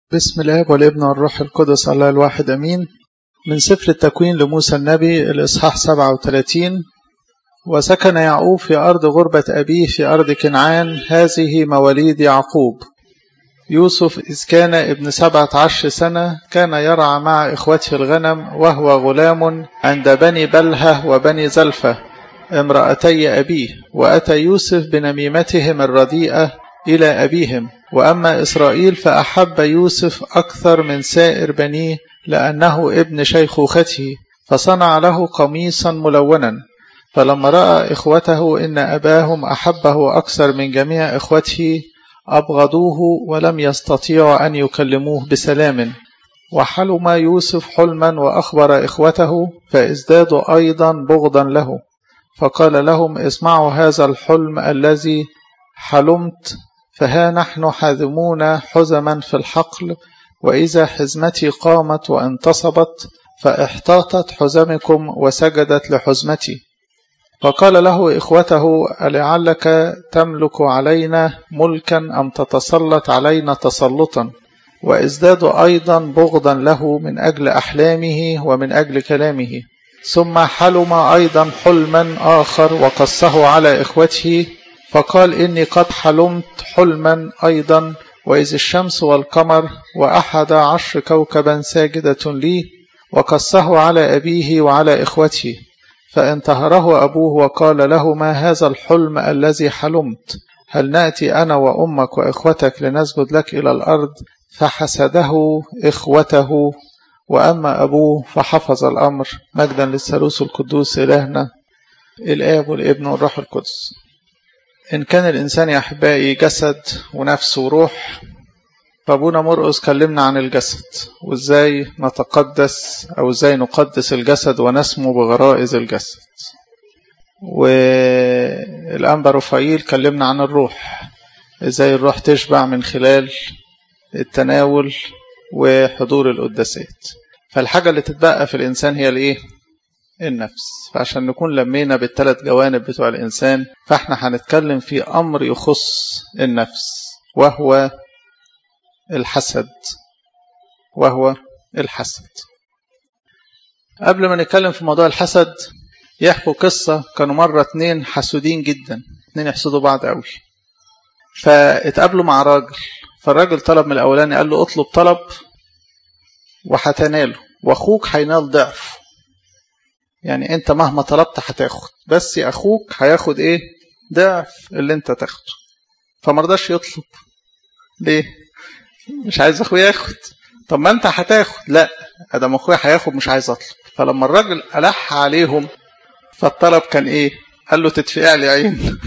بسم الاب والابن والروح القدس الله الواحد امين من سفر التكوين لموسى النبي الاصحاح 37 وسكن يعقوب في ارض غربة ابيه في ارض كنعان هذه مواليد يعقوب يوسف إذ كان ابن سبعة عشر سنة كان يرعى مع إخوته الغنم وهو غلام عند بني بلهة وبني زلفة امرأتي أبيه وأتى يوسف بنميمتهم الرديئة إلى أبيهم وأما إسرائيل فأحب يوسف أكثر من سائر بنيه لأنه ابن شيخوخته فصنع له قميصا ملونا فلما رأى إخوته إن أباهم أحبه أكثر من جميع إخوته أبغضوه ولم يستطيعوا أن يكلموه بسلام وحلم يوسف حلما وأخبر إخوته فازدادوا أيضا بغضا له فقال لهم اسمعوا هذا الحلم الذي حلمت فها نحن حاذمون حزما في الحقل وإذا حزمتي قامت وانتصبت فاحتاطت حزمكم وسجدت لحزمتي فقال له إخوته ألعلك تملك علينا ملكا أم تتسلط علينا تسلطا وازدادوا أيضا بغضا له من أجل أحلامه ومن أجل كلامه ثم حلم أيضا حلما آخر وقصه على إخوته فقال إني قد حلمت حلما أيضا وإذ الشمس والقمر وأحد عشر كوكبا ساجدة لي وقصه على أبيه وعلى إخوته فانتهره أبوه وقال له ما هذا الحلم الذي حلمت هل نأتي أنا وأمك وإخوتك لنسجد لك إلى الأرض فحسده إخوته وأما أبوه فحفظ الأمر مجدا للثالوث القدوس إلهنا الآب والابن والروح القدس إن كان الإنسان يا أحبائي جسد ونفس وروح فأبونا مرقس كلمنا عن الجسد وإزاي نتقدس أو إزاي نقدس الجسد ونسمو بغرائز الجسد والأنبا رفايل كلمنا عن الروح إزاي الروح تشبع من خلال التناول وحضور القداسات فالحاجة اللي تتبقى في الإنسان هي الإيه؟ النفس فعشان نكون لمينا بالثلاث جوانب بتوع الإنسان فإحنا هنتكلم في أمر يخص النفس وهو الحسد وهو الحسد قبل ما نتكلم في موضوع الحسد يحكوا قصة كانوا مرة اتنين حسودين جدا اتنين يحسدوا بعض قوي فاتقابلوا مع راجل فالراجل طلب من الأولاني قال له اطلب طلب وهتناله واخوك هينال ضعف يعني انت مهما طلبت هتاخد بس اخوك هياخد ايه ضعف اللي انت تاخده فمرضاش يطلب ليه مش عايز اخويا ياخد طب ما انت هتاخد لا ادم اخويا هياخد مش عايز اطلب فلما الراجل الح عليهم فالطلب كان ايه قال له تدفع لي عين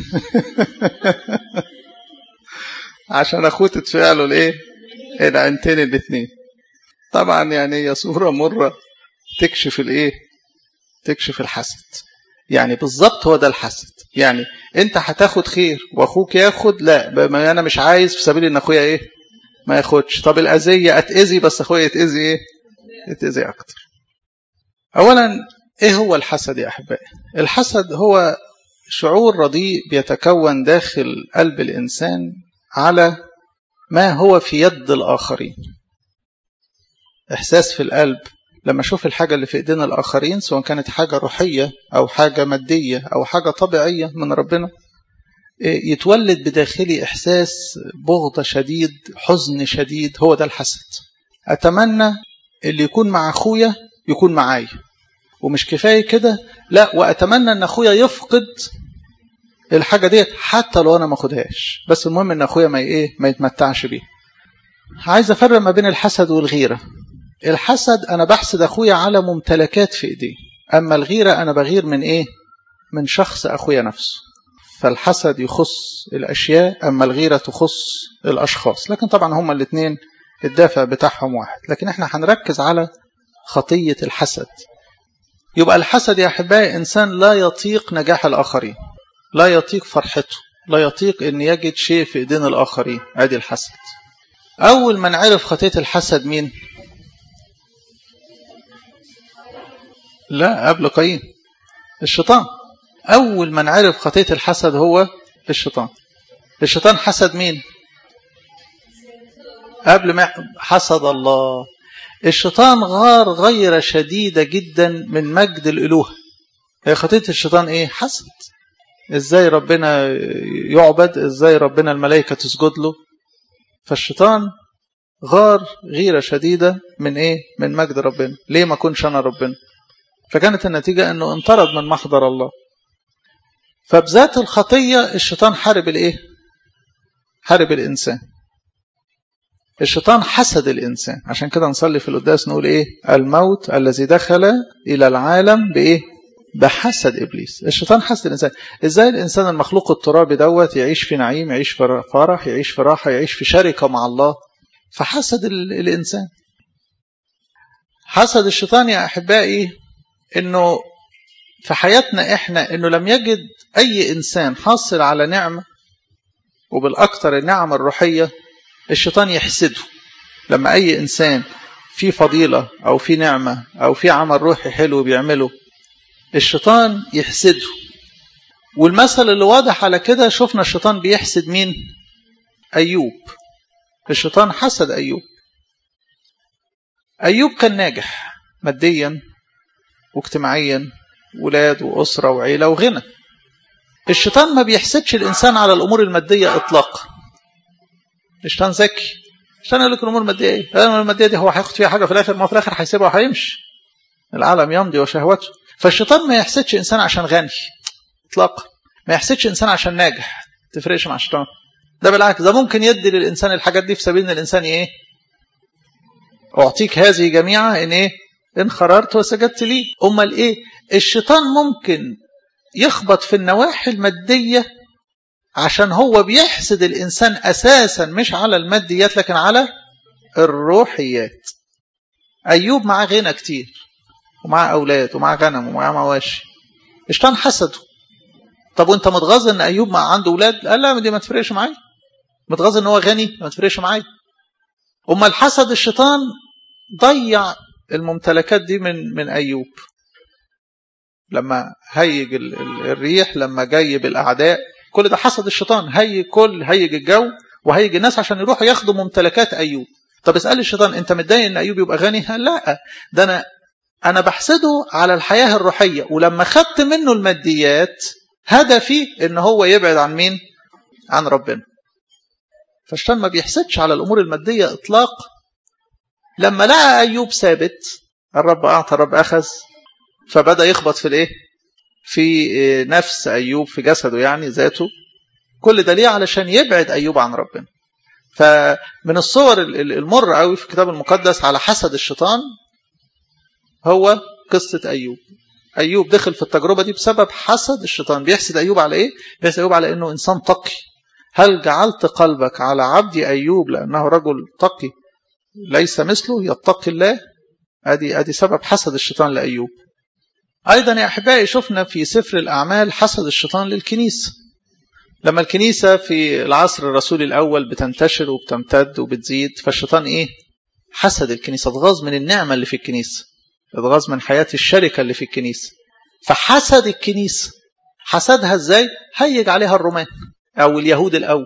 عشان اخوه تدفع له الايه العينتين الاثنين طبعا يعني هي صوره مره تكشف الايه تكشف الحسد يعني بالظبط هو ده الحسد يعني انت هتاخد خير واخوك ياخد لا ما انا مش عايز في سبيل ان اخويا ايه ما ياخدش طب الاذيه اتاذي بس اخويا يتاذي ايه يتاذي اكتر اولا ايه هو الحسد يا احبائي الحسد هو شعور رديء بيتكون داخل قلب الانسان على ما هو في يد الاخرين احساس في القلب لما اشوف الحاجه اللي في ايدين الاخرين سواء كانت حاجه روحيه او حاجه ماديه او حاجه طبيعيه من ربنا يتولد بداخلي احساس بغضه شديد حزن شديد هو ده الحسد اتمنى اللي يكون مع اخويا يكون معايا ومش كفايه كده لا واتمنى ان اخويا يفقد الحاجه ديت حتى لو انا ما اخدهاش بس المهم ان اخويا ما ايه ما يتمتعش بيها عايز افرق ما بين الحسد والغيره الحسد انا بحسد اخويا على ممتلكات في ايديه اما الغيره انا بغير من ايه من شخص اخويا نفسه فالحسد يخص الاشياء اما الغيره تخص الاشخاص لكن طبعا هما الاثنين الدافع بتاعهم واحد لكن احنا هنركز على خطيه الحسد يبقى الحسد يا احبائي انسان لا يطيق نجاح الاخرين لا يطيق فرحته لا يطيق ان يجد شيء في ايدين الاخرين ادي الحسد اول من عرف خطيه الحسد مين لا قبل قايين الشيطان أول من عرف خطية الحسد هو الشيطان الشيطان حسد مين قبل ما حسد الله الشيطان غار غير شديدة جدا من مجد الألوهة هي خطية الشيطان ايه حسد ازاي ربنا يعبد ازاي ربنا الملائكة تسجد له فالشيطان غار غيرة شديدة من ايه من مجد ربنا ليه ما كنش انا ربنا فكانت النتيجة انه انطرد من محضر الله فبذات الخطية الشيطان حارب الايه حارب الانسان الشيطان حسد الانسان عشان كده نصلي في القداس نقول ايه الموت الذي دخل الى العالم بايه بحسد ابليس الشيطان حسد الانسان ازاي الانسان المخلوق الترابي دوت يعيش في نعيم يعيش في فرح يعيش في راحه يعيش في شركه مع الله فحسد الانسان حسد الشيطان يا احبائي انه في حياتنا احنا انه لم يجد اي انسان حاصل على نعمه وبالاكثر النعم الروحيه الشيطان يحسده لما اي انسان في فضيله او في نعمه او في عمل روحي حلو بيعمله الشيطان يحسده والمثل اللي واضح على كده شفنا الشيطان بيحسد مين ايوب الشيطان حسد ايوب ايوب كان ناجح ماديا واجتماعيا ولاد واسره وعيله وغنى الشيطان ما بيحسدش الانسان على الامور الماديه اطلاقا الشيطان ذكي الشيطان يقول لك الامور الماديه ايه الامور الماديه دي هو هياخد فيها حاجه في الاخر ما في الاخر هيسيبها وهيمشي العالم يمضي وشهوته فالشيطان ما يحسدش انسان عشان غني اطلاقا ما يحسدش انسان عشان ناجح تفرقش مع الشيطان ده بالعكس ده ممكن يدي للانسان الحاجات دي في سبيل ان الانسان ايه اعطيك هذه جميعا ان ايه ان خررت وسجدت لي امال ايه الشيطان ممكن يخبط في النواحي الماديه عشان هو بيحسد الانسان اساسا مش على الماديات لكن على الروحيات ايوب معاه غنى كتير ومعاه اولاد ومعاه غنم ومعاه مواشي الشيطان حسده طب وانت متغاظ ان ايوب مع عنده اولاد قال لا دي ما تفرقش معايا متغاظ ان هو غني ما تفرقش معايا امال حسد الشيطان ضيع الممتلكات دي من من ايوب لما هيج الريح لما جايب الاعداء كل ده حسد الشيطان هيج كل هيج الجو وهيج الناس عشان يروحوا ياخدوا ممتلكات ايوب طب اسال الشيطان انت متضايق ان ايوب يبقى غني لا ده انا انا بحسده على الحياه الروحيه ولما خدت منه الماديات هدفي ان هو يبعد عن مين عن ربنا فالشيطان ما بيحسدش على الامور الماديه اطلاق لما لقى ايوب ثابت الرب اعطى الرب اخذ فبدا يخبط في الايه في نفس ايوب في جسده يعني ذاته كل ده ليه علشان يبعد ايوب عن ربنا فمن الصور المر قوي في الكتاب المقدس على حسد الشيطان هو قصه ايوب ايوب دخل في التجربه دي بسبب حسد الشيطان بيحسد ايوب على ايه بيحسد ايوب على انه انسان تقي هل جعلت قلبك على عبدي ايوب لانه رجل تقي ليس مثله يتقي الله ادي ادي سبب حسد الشيطان لايوب ايضا يا احبائي شفنا في سفر الاعمال حسد الشيطان للكنيسه لما الكنيسه في العصر الرسولي الاول بتنتشر وبتمتد وبتزيد فالشيطان ايه حسد الكنيسه اتغاظ من النعمه اللي في الكنيسه اتغاظ من حياه الشركه اللي في الكنيسه فحسد الكنيسه حسدها ازاي هيج عليها الرومان او اليهود الاول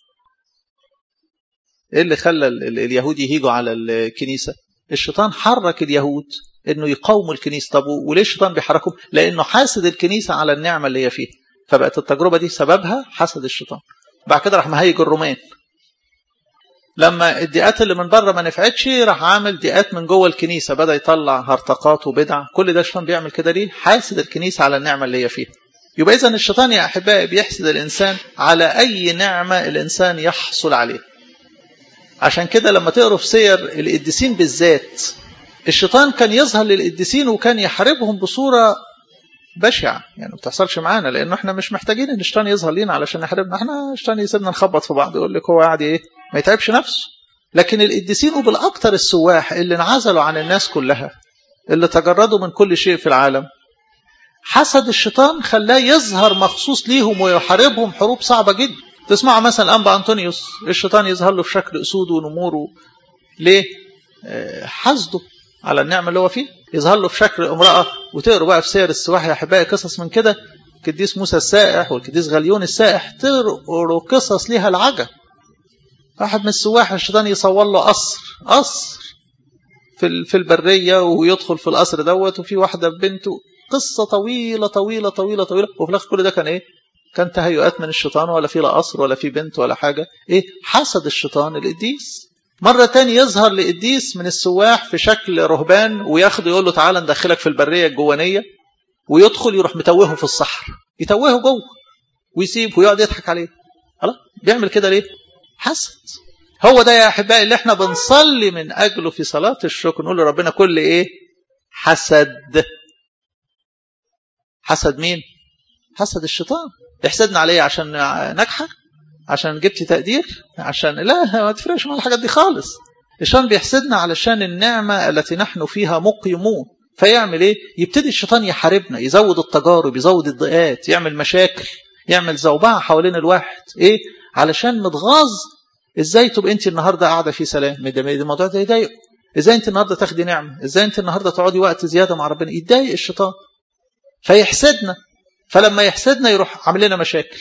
ايه اللي خلى اليهود يهيجوا على الكنيسه الشيطان حرك اليهود انه يقاوموا الكنيسه طب وليه الشيطان بيحركهم لانه حاسد الكنيسه على النعمه اللي هي فيها فبقت التجربه دي سببها حسد الشيطان بعد كده راح مهيج الرومان لما الدقات اللي من بره ما نفعتش راح عامل دقات من جوه الكنيسه بدا يطلع هرطقات وبدع كل ده الشيطان بيعمل كده ليه حاسد الكنيسه على النعمه اللي هي فيها يبقى اذا الشيطان يا احبائي بيحسد الانسان على اي نعمه الانسان يحصل عليها عشان كده لما تقروا في سير القديسين بالذات الشيطان كان يظهر للقديسين وكان يحاربهم بصوره بشعه يعني ما بتحصلش معانا لانه احنا مش محتاجين ان الشيطان يظهر لينا علشان نحاربنا احنا الشيطان يسيبنا نخبط في بعض يقول لك هو قاعد ايه ما يتعبش نفسه لكن القديسين وبالاكثر السواح اللي انعزلوا عن الناس كلها اللي تجردوا من كل شيء في العالم حسد الشيطان خلاه يظهر مخصوص ليهم ويحاربهم حروب صعبه جدا تسمعوا مثلا انبا انطونيوس الشيطان يظهر له في شكل اسود ونمور ليه حسده على النعمه اللي هو فيه يظهر له في شكل امراه وتقروا بقى في سير السواح يا احبائي قصص من كده القديس موسى السائح والقديس غليون السائح تقروا قصص ليها العجب واحد من السواح الشيطان يصور له قصر قصر في في البريه ويدخل في القصر دوت وفي واحده بنته قصه طويله طويله طويله طويله وفي الاخر كل ده كان ايه؟ كان تهيؤات من الشيطان ولا في لا قصر ولا في بنت ولا حاجه ايه؟ حسد الشيطان القديس مرة تاني يظهر لقديس من السواح في شكل رهبان وياخده يقول له تعالى ندخلك في البرية الجوانية ويدخل يروح متوهه في الصحراء يتوهه جوه ويسيب ويقعد يضحك عليه خلاص بيعمل كده ليه؟ حسد هو ده يا احبائي اللي احنا بنصلي من اجله في صلاه الشكر نقول لربنا كل ايه حسد حسد مين حسد الشيطان يحسدنا عليه عشان نجحه عشان جبت تقدير عشان لا ما تفرقش مع الحاجات دي خالص الشيطان بيحسدنا علشان النعمه التي نحن فيها مقيمون فيعمل ايه يبتدي الشيطان يحاربنا يزود التجارب يزود الضيقات يعمل مشاكل يعمل زوبعه حوالين الواحد ايه علشان متغاظ ازاي تبقى انت النهارده قاعده في سلام الموضوع ده يضايقه ازاي انت النهارده تاخدي نعمه ازاي انت النهارده تقعدي وقت زياده مع ربنا يتضايق الشيطان فيحسدنا فلما يحسدنا يروح عامل لنا مشاكل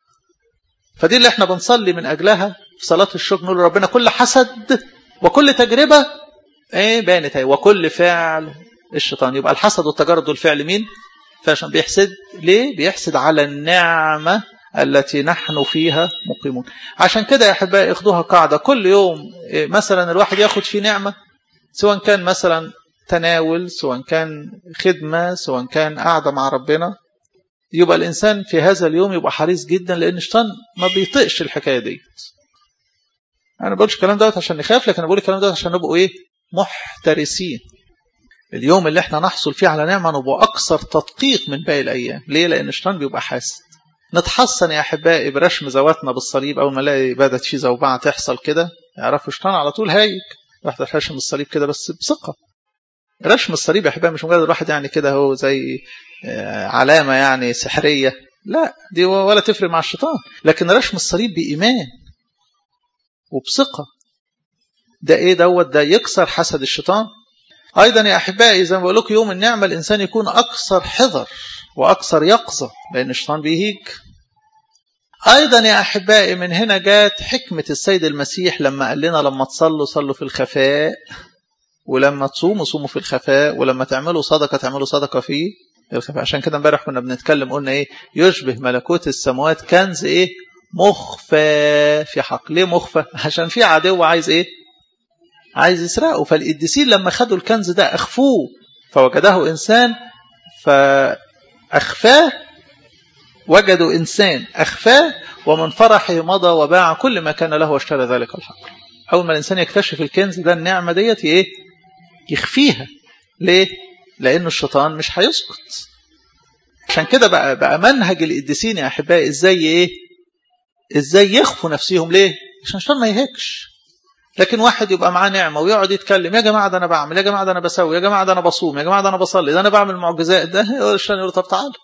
فدي اللي احنا بنصلي من اجلها في صلاه الشكر نقول ربنا كل حسد وكل تجربه ايه بانت اهي وكل فعل الشيطان يبقى الحسد والتجارب دول فعل مين فعشان بيحسد ليه بيحسد على النعمه التي نحن فيها مقيمون عشان كده يا احبائي اخدوها قاعده كل يوم مثلا الواحد ياخد فيه نعمه سواء كان مثلا تناول سواء كان خدمه سواء كان قاعده مع ربنا يبقى الانسان في هذا اليوم يبقى حريص جدا لان الشيطان ما بيطقش الحكايه دي انا ما بقولش الكلام دوت عشان نخاف لكن انا بقول الكلام دوت عشان نبقوا ايه محترسين اليوم اللي احنا نحصل فيه على نعمه نبقى اكثر تدقيق من باقي الايام ليه لان الشيطان بيبقى حاسد نتحصن يا احبائي برشم ذواتنا بالصليب اول ما نلاقي بدات في زوبعه تحصل كده يعرفوا الشيطان على طول هايج واحد رشم الصليب كده بس بثقه رشم الصليب يا احبائي مش مجرد الواحد يعني كده هو زي علامه يعني سحريه لا دي ولا تفرق مع الشيطان لكن رشم الصليب بايمان وبثقه ده ايه دوت ده يكسر حسد الشيطان ايضا يا احبائي زي ما بقول لكم يوم النعمه الانسان يكون اكثر حذر واكثر يقظه لان الشيطان بيهيج ايضا يا احبائي من هنا جات حكمه السيد المسيح لما قال لنا لما تصلوا صلوا في الخفاء ولما تصوموا صوموا في الخفاء ولما تعملوا صدقه تعملوا صدقه في الخفاء عشان كده امبارح كنا بنتكلم قلنا ايه يشبه ملكوت السماوات كنز ايه مخفى في حق ليه مخفى عشان في عدو عايز ايه عايز يسرقه فالقديسين لما خدوا الكنز ده اخفوه فوجده انسان فاخفاه وجدوا انسان اخفاه ومن فرحه مضى وباع كل ما كان له واشترى ذلك الحق اول ما الانسان يكتشف الكنز ده النعمه ديت ايه يخفيها ليه لانه الشيطان مش هيسكت عشان كده بقى بقى منهج القديسين يا احبائي ازاي ايه ازاي يخفوا نفسهم ليه عشان الشيطان ما يهكش لكن واحد يبقى معاه نعمه ويقعد يتكلم يا جماعه ده انا بعمل يا جماعه ده انا بسوي يا جماعه ده انا بصوم يا جماعه ده انا بصلي ده انا بعمل معجزات ده الشيطان يقول طب تعالى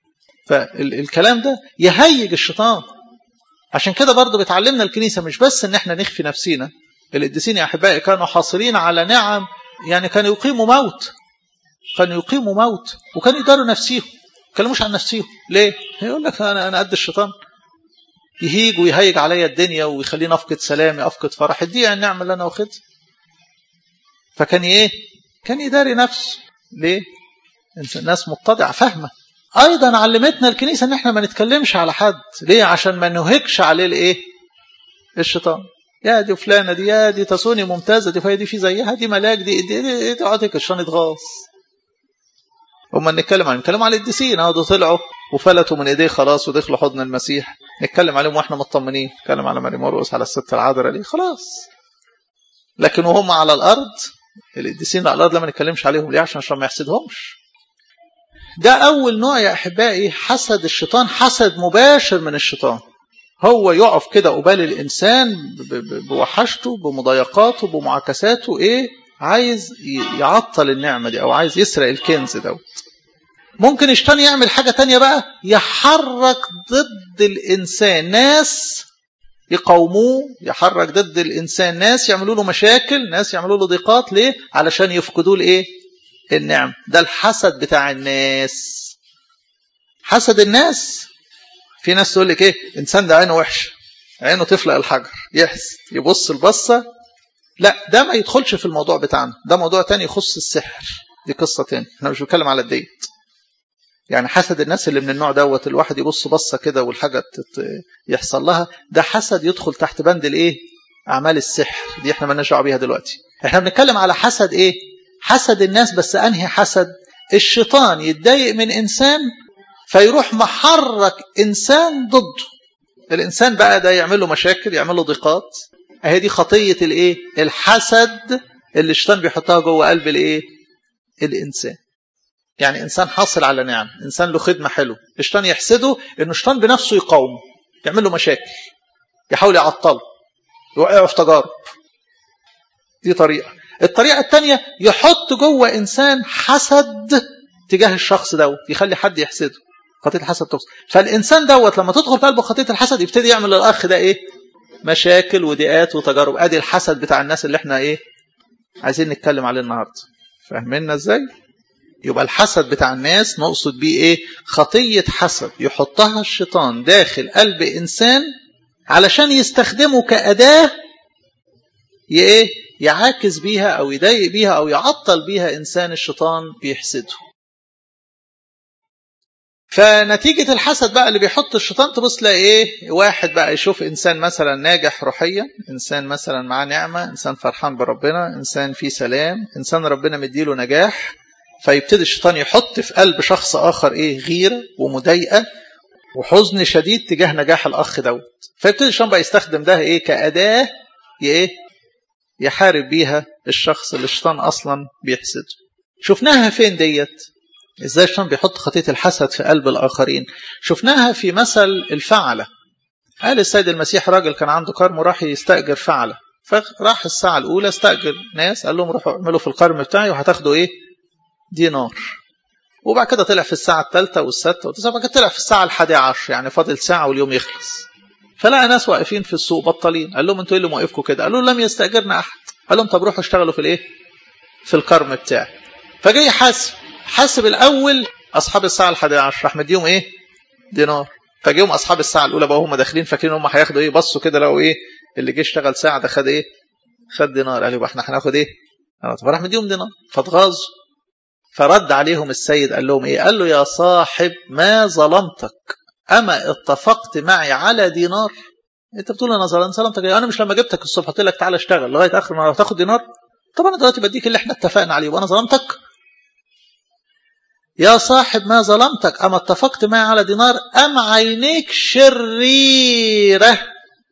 فالكلام ده يهيج الشيطان عشان كده برضه بتعلمنا الكنيسه مش بس ان احنا نخفي نفسينا القديسين يا احبائي كانوا حاصرين على نعم يعني كانوا يقيموا موت كانوا يقيموا موت وكانوا يداروا نفسيهم ما يتكلموش عن نفسيهم ليه؟ يقول لك انا انا قد الشيطان يهيج ويهيج عليا الدنيا ويخليني افقد سلامي افقد فرحي دي النعمه اللي انا واخدها فكان ايه كان يداري نفسه ليه الناس متضعه فاهمه ايضا علمتنا الكنيسه ان احنا ما نتكلمش على حد ليه عشان ما نهكش عليه الايه الشيطان يا دي فلانه دي يا دي تسوني ممتازه دي فهي دي في زيها دي ملاك دي دي دي تقعدك الشيطان يتغاص هما نتكلم عن نتكلم على القديسين اهو طلعوا وفلتوا من ايديه خلاص ودخلوا حضن المسيح نتكلم عليهم واحنا مطمنين نتكلم على ماري مرقس على الست العذراء دي خلاص لكن وهم على الارض القديسين على الارض لما نتكلمش عليهم ليه عشان عشان ما يحسدهمش ده اول نوع يا احبائي حسد الشيطان حسد مباشر من الشيطان هو يقف كده قبال الانسان بوحشته بمضايقاته بمعاكساته ايه عايز يعطل النعمه دي او عايز يسرق الكنز دوت ممكن الشيطان يعمل حاجه تانية بقى يحرك ضد الانسان ناس يقاوموه يحرك ضد الانسان ناس يعملوا له مشاكل ناس يعملوا له ضيقات ليه علشان يفقدوا له ايه النعم ده الحسد بتاع الناس حسد الناس في ناس تقول لك ايه انسان ده عينه وحش عينه تفلق الحجر يحسد يبص البصة لا ده ما يدخلش في الموضوع بتاعنا ده موضوع تاني يخص السحر دي قصة تاني احنا مش بنتكلم على الديت يعني حسد الناس اللي من النوع دوت الواحد يبص بصة كده والحاجة يحصل لها ده حسد يدخل تحت بند الايه اعمال السحر دي احنا مالناش دعوه بيها دلوقتي احنا بنتكلم على حسد ايه حسد الناس بس انهي حسد الشيطان يتضايق من انسان فيروح محرك انسان ضده الانسان بقى ده يعمل له مشاكل يعمل له ضيقات اهي دي خطيه الايه الحسد اللي الشيطان بيحطها جوه قلب الايه الانسان يعني انسان حاصل على نعم انسان له خدمه حلوه الشيطان يحسده انه الشيطان بنفسه يقاومه يعمل له مشاكل يحاول يعطله يوقعه في تجارب دي طريقه الطريقه الثانيه يحط جوه انسان حسد تجاه الشخص دوت يخلي حد يحسده خطيه الحسد تقصد فالانسان دوت لما تدخل في قلبه خطيه الحسد يبتدي يعمل للاخ ده ايه مشاكل وضيقات وتجارب ادي الحسد بتاع الناس اللي احنا ايه عايزين نتكلم عليه النهارده فاهميننا ازاي يبقى الحسد بتاع الناس نقصد بيه ايه خطيه حسد يحطها الشيطان داخل قلب انسان علشان يستخدمه كاداه ايه يعاكس بيها او يضايق بيها او يعطل بيها انسان الشيطان بيحسده فنتيجة الحسد بقى اللي بيحط الشيطان تبص تلاقي ايه واحد بقى يشوف انسان مثلا ناجح روحيا انسان مثلا معاه نعمة انسان فرحان بربنا انسان فيه سلام انسان ربنا مديله نجاح فيبتدي الشيطان يحط في قلب شخص اخر ايه غيرة ومضايقة وحزن شديد تجاه نجاح الاخ دوت فيبتدي الشيطان بقى يستخدم ده ايه كأداة ايه يحارب بيها الشخص اللي الشيطان اصلا بيحسده شفناها فين ديت ازاي الشيطان بيحط خطيه الحسد في قلب الاخرين شفناها في مثل الفعله قال السيد المسيح راجل كان عنده كرم وراح يستاجر فعله فراح الساعه الاولى استاجر ناس قال لهم روحوا اعملوا في الكرم بتاعي وهتاخدوا ايه دينار وبعد كده طلع في الساعه الثالثه والسادسه والتاسعه وبعد كده طلع في الساعه الحادية عشر يعني فاضل ساعه واليوم يخلص فلقى ناس واقفين في السوق بطالين قال لهم انتوا ايه اللي موقفكم كده قالوا لم يستاجرنا احد قال لهم طب روحوا اشتغلوا في الايه في الكرم بتاعي فجاي حاسب حاسب الاول اصحاب الساعه الحادية عشر راح مديهم ايه دينار فجيهم اصحاب الساعه الاولى بقى هم داخلين فاكرين هم هياخدوا ايه بصوا كده لو ايه اللي جه اشتغل ساعه ده خد ايه خد دينار قال يبقى احنا هناخد ايه فراح مديهم دينار فاتغاظوا فرد عليهم السيد قال لهم ايه قال له يا صاحب ما ظلمتك اما اتفقت معي على دينار انت بتقول انا ظلمت ظلمتك انا مش لما جبتك الصبح قلت لك تعالى اشتغل لغايه اخر ما هتاخد دينار طب انا دلوقتي بديك اللي احنا اتفقنا عليه وانا ظلمتك يا صاحب ما ظلمتك أما اتفقت معي على دينار أم عينيك شريرة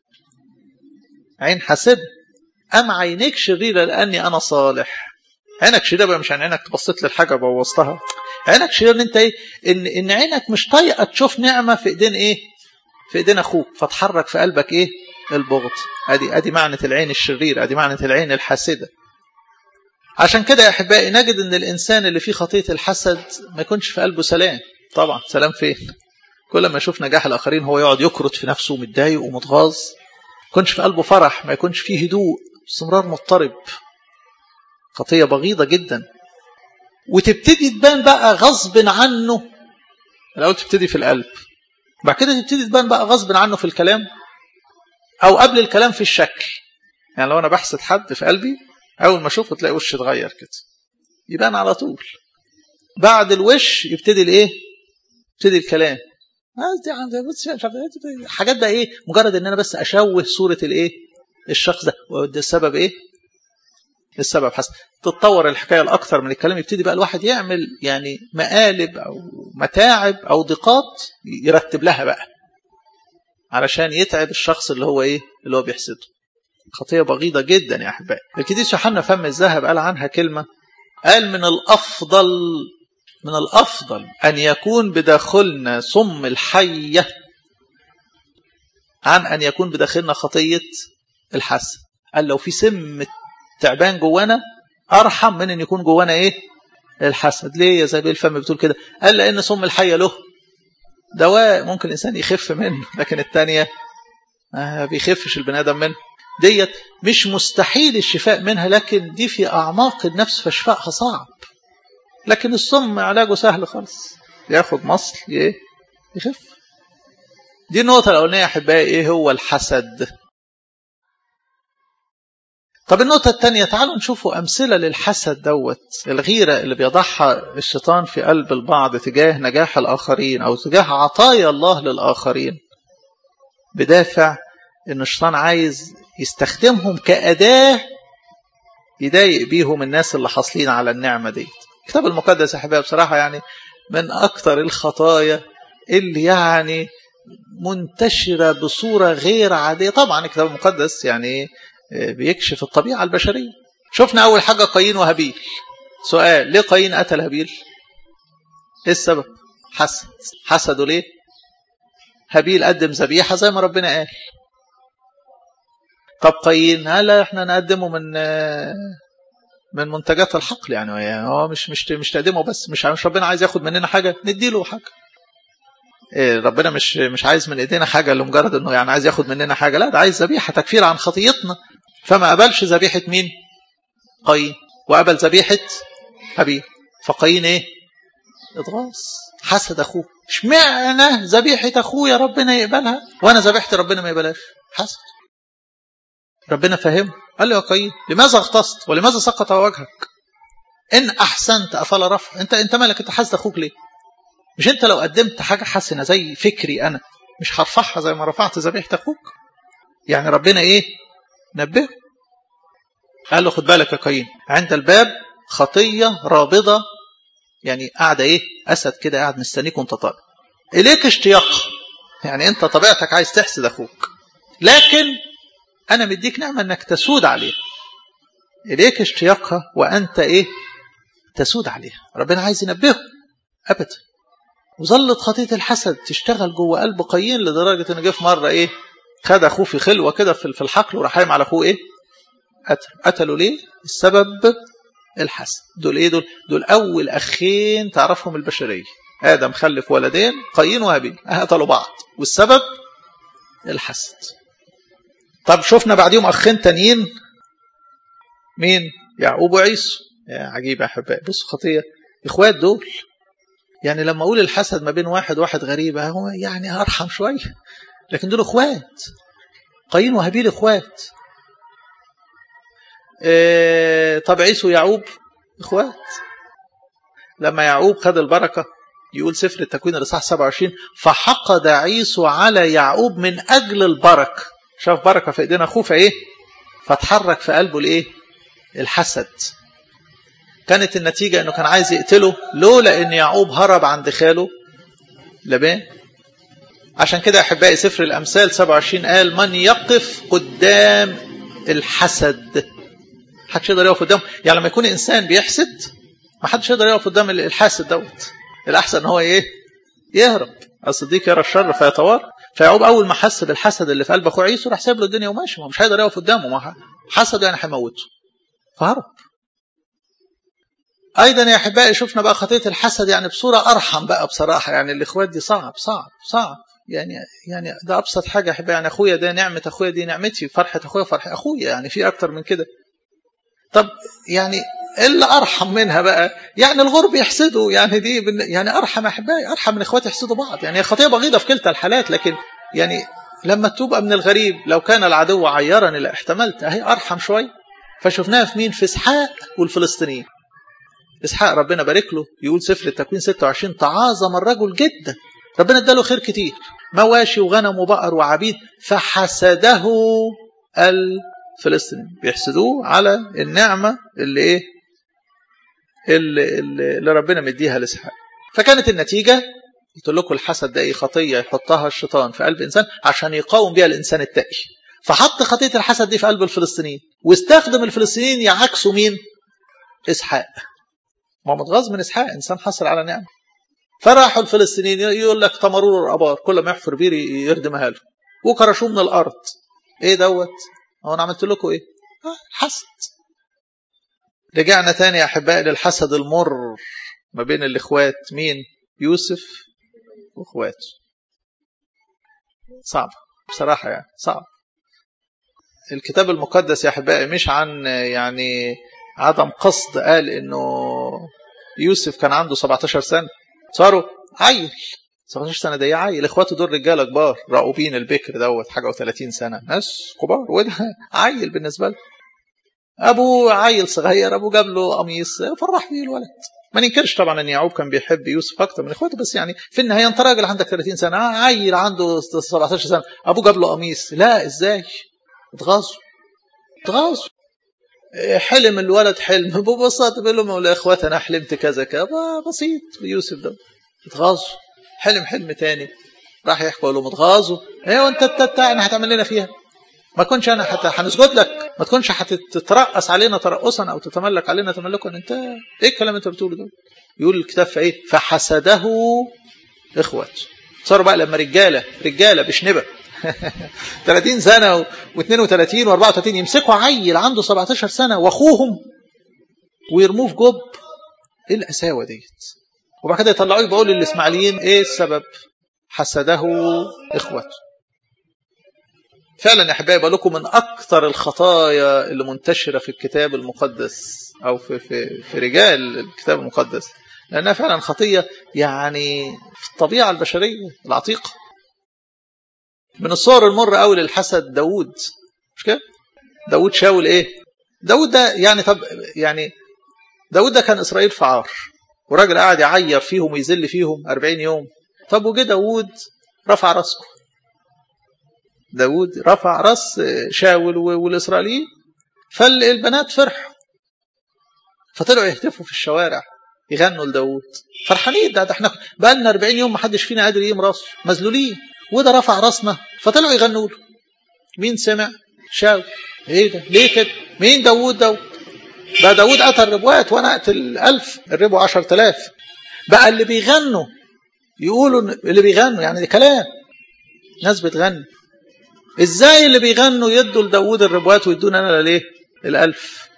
عين حسد أم عينيك شريرة لأني أنا صالح عينك شريرة بقى مش عن عينك بصيت للحاجة بوظتها عينك شريرة ان انت ايه ان, إن عينك مش طايقة تشوف نعمة في ايدين ايه في ايدين اخوك فتحرك في قلبك ايه البغض ادي ادي معنى العين الشريرة ادي معنى العين الحاسدة عشان كده يا احبائي نجد ان الانسان اللي فيه خطيه الحسد ما يكونش في قلبه سلام طبعا سلام فين كل ما يشوف نجاح الاخرين هو يقعد يكرت في نفسه ومتضايق ومتغاظ ما يكونش في قلبه فرح ما يكونش فيه هدوء استمرار مضطرب خطيه بغيضه جدا وتبتدي تبان بقى غصب عنه الاول تبتدي في القلب بعد كده تبتدي تبان بقى غصب عنه في الكلام او قبل الكلام في الشكل يعني لو انا بحسد حد في قلبي أول ما أشوفه تلاقي وش اتغير كده يبان على طول بعد الوش يبتدي الإيه؟ يبتدي الكلام حاجات بقى إيه؟ مجرد إن أنا بس أشوه صورة الإيه؟ الشخص ده وده السبب إيه؟ السبب حسن تتطور الحكاية الأكثر من الكلام يبتدي بقى الواحد يعمل يعني مقالب أو متاعب أو ضيقات يرتب لها بقى علشان يتعب الشخص اللي هو إيه؟ اللي هو بيحسده خطية بغيضة جدا يا أحبائي القديس يوحنا فم الذهب قال عنها كلمة قال من الأفضل من الأفضل أن يكون بداخلنا سم الحية عن أن يكون بداخلنا خطية الحسد قال لو في سم تعبان جوانا أرحم من أن يكون جوانا إيه الحسد ليه يا زي الفم بتقول كده قال لأن سم الحية له دواء ممكن الإنسان يخف منه لكن الثانية ما بيخفش البني آدم منه ديت مش مستحيل الشفاء منها لكن دي في أعماق النفس فشفائها صعب لكن السم علاجه سهل خالص ياخد مصل ايه يخف دي النقطة الأولانية يا أحبائي إيه هو الحسد طب النقطة الثانية تعالوا نشوفوا أمثلة للحسد دوت الغيرة اللي بيضعها الشيطان في قلب البعض تجاه نجاح الآخرين أو تجاه عطايا الله للآخرين بدافع إن الشيطان عايز يستخدمهم كأداة يضايق بيهم الناس اللي حاصلين على النعمة دي الكتاب المقدس يا حبايبي بصراحة يعني من أكثر الخطايا اللي يعني منتشرة بصورة غير عادية طبعا الكتاب المقدس يعني بيكشف الطبيعة البشرية شفنا أول حاجة قايين وهابيل سؤال ليه قايين قتل هابيل ايه السبب حسد حسده ليه هابيل قدم ذبيحة زي ما ربنا قال طب قايين هلا احنا نقدمه من من منتجات الحقل يعني هو مش مش مش تقدمه بس مش مش ربنا عايز ياخد مننا حاجه نديله حاجه إيه ربنا مش مش عايز من ايدينا حاجه لمجرد انه يعني عايز ياخد مننا حاجه لا ده عايز ذبيحه تكفير عن خطيتنا فما قبلش ذبيحه مين قايين وقبل ذبيحه هابيل فقايين ايه اتغاظ حسد اخوه اشمعنى ذبيحه اخويا ربنا يقبلها وانا ذبيحتي ربنا ما يقبلهاش حسد ربنا فهمه قال له يا قايين لماذا اغتصت ولماذا سقط وجهك ان احسنت افلا رفع انت انت مالك انت حاسد اخوك ليه مش انت لو قدمت حاجه حسنه زي فكري انا مش هرفعها زي ما رفعت ذبيحه اخوك يعني ربنا ايه نبهه قال له خد بالك يا قايين عند الباب خطيه رابضه يعني قاعده ايه اسد كده قاعد مستنيك وانت طالع اليك اشتياق يعني انت طبيعتك عايز تحسد اخوك لكن أنا مديك نعمة أنك تسود عليها إليك اشتياقها وأنت إيه تسود عليها ربنا عايز ينبهه أبدا وظلت خطية الحسد تشتغل جوه قلب قايين لدرجة إنه جه في مرة إيه خد أخوه في خلوة كده في الحقل وراح قايم على أخوه إيه قتل قتلوا ليه السبب الحسد دول إيه دول دول أول أخين تعرفهم البشرية آدم خلف ولدين قايين وهابيل قتلوا بعض والسبب الحسد طب شفنا بعديهم اخين تانيين مين يعقوب وعيسو يا عجيب يا احبائي بصوا خطيه اخوات دول يعني لما اقول الحسد ما بين واحد واحد غريب هو يعني ارحم شويه لكن دول اخوات قايين وهابيل اخوات إيه طب عيسو ويعقوب اخوات لما يعقوب خد البركه يقول سفر التكوين الاصحاح 27 فحقد عيسو على يعقوب من اجل البركه شاف بركه في ايدينا اخوه فايه فتحرك في قلبه الايه الحسد كانت النتيجة انه كان عايز يقتله لولا ان يعقوب هرب عند خاله لبان عشان كده احبائي سفر الامثال 27 قال من يقف قدام الحسد محدش يقدر يقف قدامه يعني لما يكون انسان بيحسد ما حدش يقدر يقف قدام الحاسد دوت الاحسن ان هو ايه يهرب الصديق يرى الشر فيتوارى فيعقوب اول ما حس بالحسد اللي في قلب اخوه عيسو راح سايب له الدنيا وماشي ما مش هيقدر يقف قدامه ما حسد يعني هيموته فهرب ايضا يا احبائي شفنا بقى خطيه الحسد يعني بصوره ارحم بقى بصراحه يعني الاخوات دي صعب صعب صعب يعني يعني ده ابسط حاجه يا احبائي يعني اخويا ده نعمه اخويا دي نعمتي فرحه اخويا فرحه اخويا يعني في اكتر من كده طب يعني اللي ارحم منها بقى يعني الغرب يحسدوا يعني دي يعني ارحم يا احبائي ارحم من اخواتي يحسدوا بعض يعني هي خطيه بغيضه في كلتا الحالات لكن يعني لما تبقى من الغريب لو كان العدو عيرني لاحتملت اهي ارحم شويه فشفناها في مين في اسحاق والفلسطينيين اسحاق ربنا بارك له يقول سفر التكوين 26 تعاظم الرجل جدا ربنا اداله خير كتير مواشي وغنم وبقر وعبيد فحسده الفلسطينيين بيحسدوه على النعمه اللي ايه اللي, اللي ربنا مديها لاسحاق فكانت النتيجه قلت لكم الحسد ده ايه خطيه يحطها الشيطان في قلب انسان عشان يقاوم بيها الانسان التقي فحط خطيه الحسد دي في قلب الفلسطينيين واستخدم الفلسطينيين يعكسوا مين اسحاق ما هو متغاظ من اسحاق انسان حصل على نعمه فراحوا الفلسطينيين يقول لك تمرور الابار كل ما يحفر بير يردمها له وكرشوه من الارض ايه دوت هو انا عملت لكم ايه آه حسد رجعنا تاني يا احبائي للحسد المر ما بين الاخوات مين يوسف واخواته صعب بصراحه يعني صعب الكتاب المقدس يا احبائي مش عن يعني عدم قصد قال انه يوسف كان عنده 17 سنه صاروا عيل 17 سنه ده عيل اخواته دول رجاله كبار راؤوبين البكر دوت حاجه و30 سنه ناس كبار وده عيل بالنسبه له ابوه عيل صغير ابوه جاب له قميص فرح بيه الولد ما ننكرش طبعا ان يعقوب كان بيحب يوسف اكتر من اخواته بس يعني في النهايه انت راجل عندك 30 سنه عيل عنده 17 سنه ابوه جاب له قميص لا ازاي اتغاظوا اتغاظوا حلم الولد حلم ببساطه بيقول لهم يا اخواتي انا حلمت كذا كذا بسيط بيوسف ده اتغاظوا حلم حلم تاني راح يحكوا لهم اتغاظوا ايه وانت انا هتعمل لنا فيها ما كنش انا حتى هنسجد لك ما تكونش هتترأس علينا ترأسا او تتملك علينا تملكا انت ايه الكلام اللي انت بتقوله ده يقول الكتاب في ايه فحسده اخوته صاروا بقى لما رجاله رجاله بشنبه 30 سنه و32 و34 يمسكوا عيل عنده 17 سنه واخوهم ويرموه في جب ايه القساوه ديت وبعد كده يطلعوه بقول للاسماعيليين ايه السبب حسده اخوته فعلا يا احبائي بقول لكم من اكثر الخطايا اللي منتشره في الكتاب المقدس او في في في رجال الكتاب المقدس لانها فعلا خطيه يعني في الطبيعه البشريه العتيقه من الصور المرة قوي للحسد داوود مش كده داوود شاول ايه داوود ده يعني طب يعني داوود ده كان اسرائيل في عار وراجل قاعد يعير فيهم ويذل فيهم 40 يوم طب وجه داوود رفع راسه داود رفع راس شاول والإسرائيليين فالبنات فرحوا فطلعوا يهتفوا في الشوارع يغنوا لداود فرحانين ده, ده احنا بقى لنا 40 يوم ما حدش فينا قادر يقيم راسه مذلولين وده رفع راسنا فطلعوا يغنوا له مين سمع شاول ايه ده ليه كده مين داوود داود بقى داوود قتل ربوات وانا اقتل ألف الربو 10000 بقى اللي بيغنوا يقولوا اللي بيغنوا يعني ده كلام ناس بتغني ازاي اللي بيغنوا يدوا لداوود الربوات ويدونا انا ليه الالف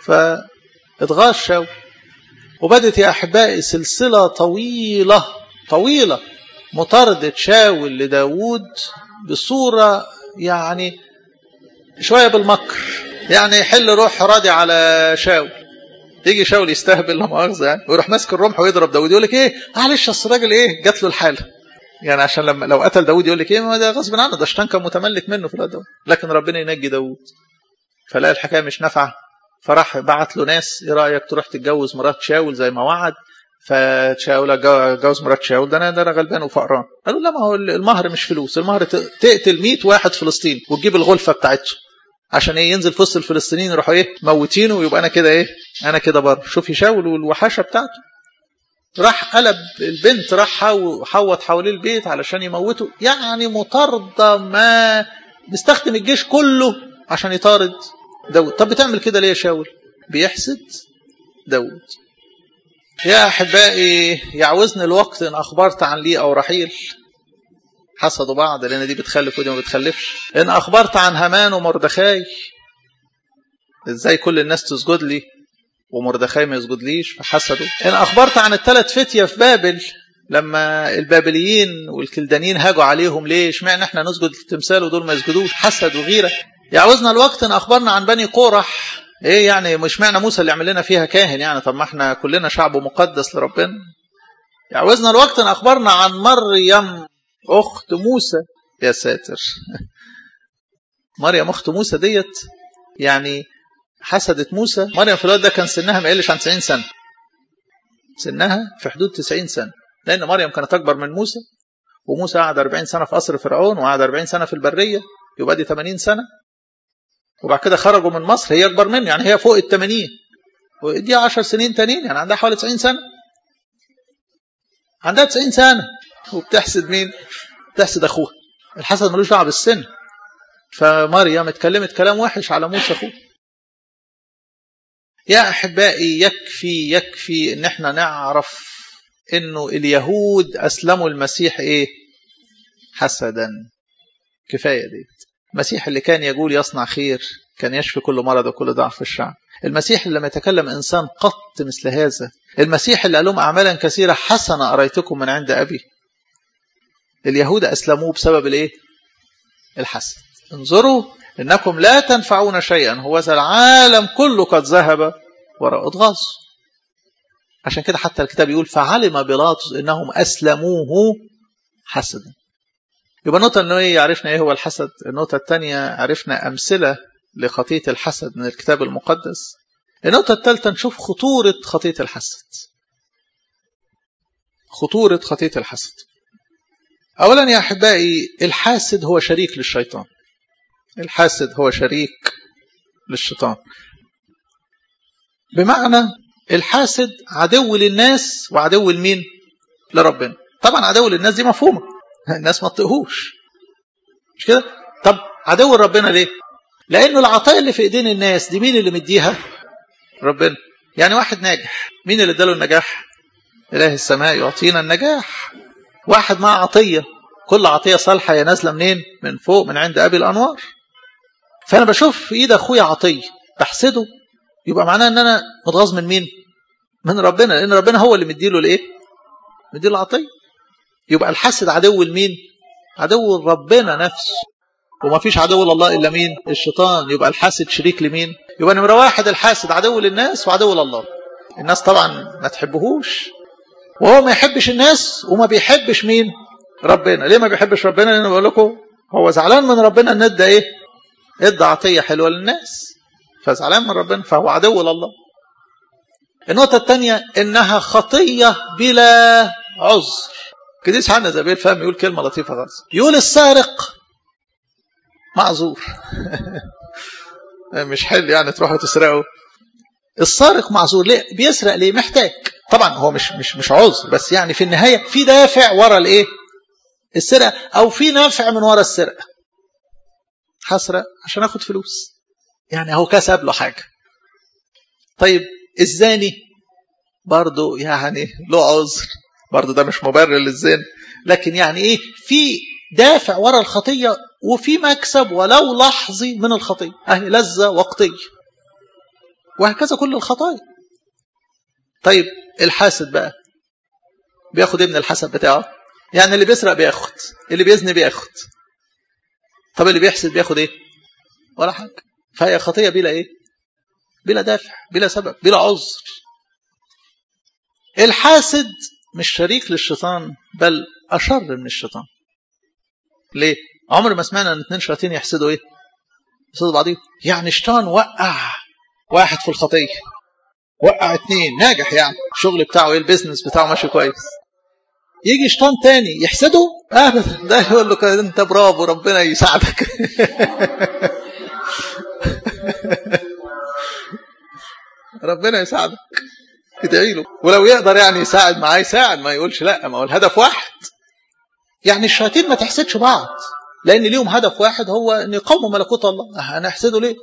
فاتغاظ شاول وبدت يا احبائي سلسله طويله طويله مطارده شاول لداوود بصوره يعني شويه بالمكر يعني يحل روح راضي على شاول يجي شاول يستهبل لا مؤاخذه يعني ويروح ماسك الرمح ويضرب داوود يقول لك ايه معلش اصل الراجل ايه جات له الحاله يعني عشان لما لو قتل داود يقول لك ايه ما ده غصب عنه ده الشيطان كان متملك منه في الوقت لكن ربنا ينجي داود فلقى الحكايه مش نافعه فراح بعت له ناس ايه رايك تروح تتجوز مرات شاول زي ما وعد فشاول اتجوز مرات شاول ده انا ده انا غلبان وفقران قالوا لا ما هو المهر مش فلوس المهر تقتل 100 واحد فلسطين وتجيب الغلفه بتاعته عشان ايه ينزل في وسط الفلسطينيين يروحوا ايه موتينه ويبقى انا كده ايه انا كده بره شوف يشاول والوحاشه بتاعته راح قلب البنت راح حوط حوالين البيت علشان يموته يعني مطاردة ما بيستخدم الجيش كله عشان يطارد داود طب بتعمل كده ليه يا شاول بيحسد داود يا أحبائي يعوزني الوقت إن أخبرت عن لي أو رحيل حسدوا بعض لأن دي بتخلف ودي ما بتخلفش إن أخبرت عن هامان ومردخاي إزاي كل الناس تسجد لي ومردخاي ما يسجدليش فحسدوا إن أخبرت عن الثلاث فتية في بابل لما البابليين والكلدانيين هاجوا عليهم ليه اشمعنى احنا نسجد للتمثال ودول ما يسجدوش حسد وغيره يعوزنا الوقت ان اخبرنا عن بني قورح ايه يعني مش معنى موسى اللي عمل لنا فيها كاهن يعني طب ما احنا كلنا شعب مقدس لربنا يعوزنا الوقت ان اخبرنا عن مريم اخت موسى يا ساتر مريم اخت موسى ديت يعني حسدت موسى مريم في الوقت ده كان سنها ما يقلش عن 90 سنه سنها في حدود 90 سنه لان مريم كانت اكبر من موسى وموسى قعد 40 سنه في قصر فرعون وقعد 40 سنه في البريه يبقى دي 80 سنه وبعد كده خرجوا من مصر هي اكبر منه يعني هي فوق ال 80 ودي 10 سنين تانيين يعني عندها حوالي 90 سنه عندها 90 سنه وبتحسد مين؟ بتحسد اخوها الحسد ملوش دعوه بالسن فمريم اتكلمت كلام وحش على موسى اخوه يا احبائي يكفي يكفي ان احنا نعرف انه اليهود اسلموا المسيح ايه حسدا كفايه دي المسيح اللي كان يقول يصنع خير كان يشفي كل مرض وكل ضعف في الشعب المسيح اللي لم يتكلم انسان قط مثل هذا المسيح اللي قال لهم اعمالا كثيره حسنه اريتكم من عند ابي اليهود اسلموه بسبب الايه الحسد انظروا انكم لا تنفعون شيئا هو ذا العالم كله قد ذهب وراء اتغاظ عشان كده حتى الكتاب يقول فعلم بيلاطس انهم اسلموه حسدا يبقى النقطة أنه إيه عرفنا إيه هو الحسد النقطة الثانية عرفنا أمثلة لخطية الحسد من الكتاب المقدس النقطة الثالثة نشوف خطورة خطية الحسد خطورة خطية الحسد أولا يا أحبائي الحاسد هو شريك للشيطان الحاسد هو شريك للشيطان بمعنى الحاسد عدو للناس وعدو لمين لربنا طبعا عدو للناس دي مفهومة الناس ما تطيقهوش مش كده طب عدو ربنا ليه لأنه العطايا اللي في إيدين الناس دي مين اللي مديها ربنا يعني واحد ناجح مين اللي اداله النجاح إله السماء يعطينا النجاح واحد معاه عطية كل عطية صالحة هي نازلة منين من فوق من عند أبي الأنوار فأنا بشوف في إيد أخويا عطية بحسده يبقى معناه أن أنا متغاظ من مين من ربنا لأن ربنا هو اللي مديله الإيه مديله العطية يبقى الحسد عدو لمين عدو ربنا نفسه وما فيش عدو لله إلا مين الشيطان يبقى الحاسد شريك لمين يبقى نمرة واحد الحاسد عدو للناس وعدو لله الناس طبعا ما تحبهوش وهو ما يحبش الناس وما بيحبش مين ربنا ليه ما بيحبش ربنا لأنه بقول لكم هو زعلان من ربنا ان ادى ايه ادى عطية حلوة للناس فزعلان من ربنا فهو عدو لله النقطة الثانية انها خطية بلا عذر كديس حنا زبير فاهم يقول كلمة لطيفة خالص يقول السارق معذور مش حل يعني تروحوا تسرقوا السارق معذور ليه بيسرق ليه محتاج طبعا هو مش مش مش عذر بس يعني في النهايه في دافع ورا الايه السرقه او في نافع من ورا السرقه هسرق عشان اخد فلوس يعني هو كسب له حاجه طيب الزاني برضه يعني له عذر برضه ده مش مبرر للزنا لكن يعني ايه في دافع ورا الخطيه وفي مكسب ولو لحظي من الخطيه اهي لذه وقتيه وهكذا كل الخطايا طيب الحاسد بقى بياخد ايه من الحسد بتاعه يعني اللي بيسرق بياخد اللي بيزني بياخد طب اللي بيحسد بياخد ايه ولا حاجه فهي خطيه بلا ايه بلا دافع بلا سبب بلا عذر الحاسد مش شريك للشيطان بل اشر من الشيطان ليه عمر ما سمعنا ان اتنين شياطين يحسدوا ايه يحسدوا بعضهم يعني الشيطان وقع واحد في الخطيه وقع اتنين ناجح يعني الشغل بتاعه ايه البيزنس بتاعه ماشي كويس يجي شيطان تاني يحسده ابدا ده يقول له انت برافو ربنا يساعدك ربنا يساعدك ادعي له ولو يقدر يعني يساعد معاه يساعد ما يقولش لا ما هو الهدف واحد يعني الشياطين ما تحسدش بعض لان ليهم هدف واحد هو ان يقوموا ملكوت الله هنحسده ليه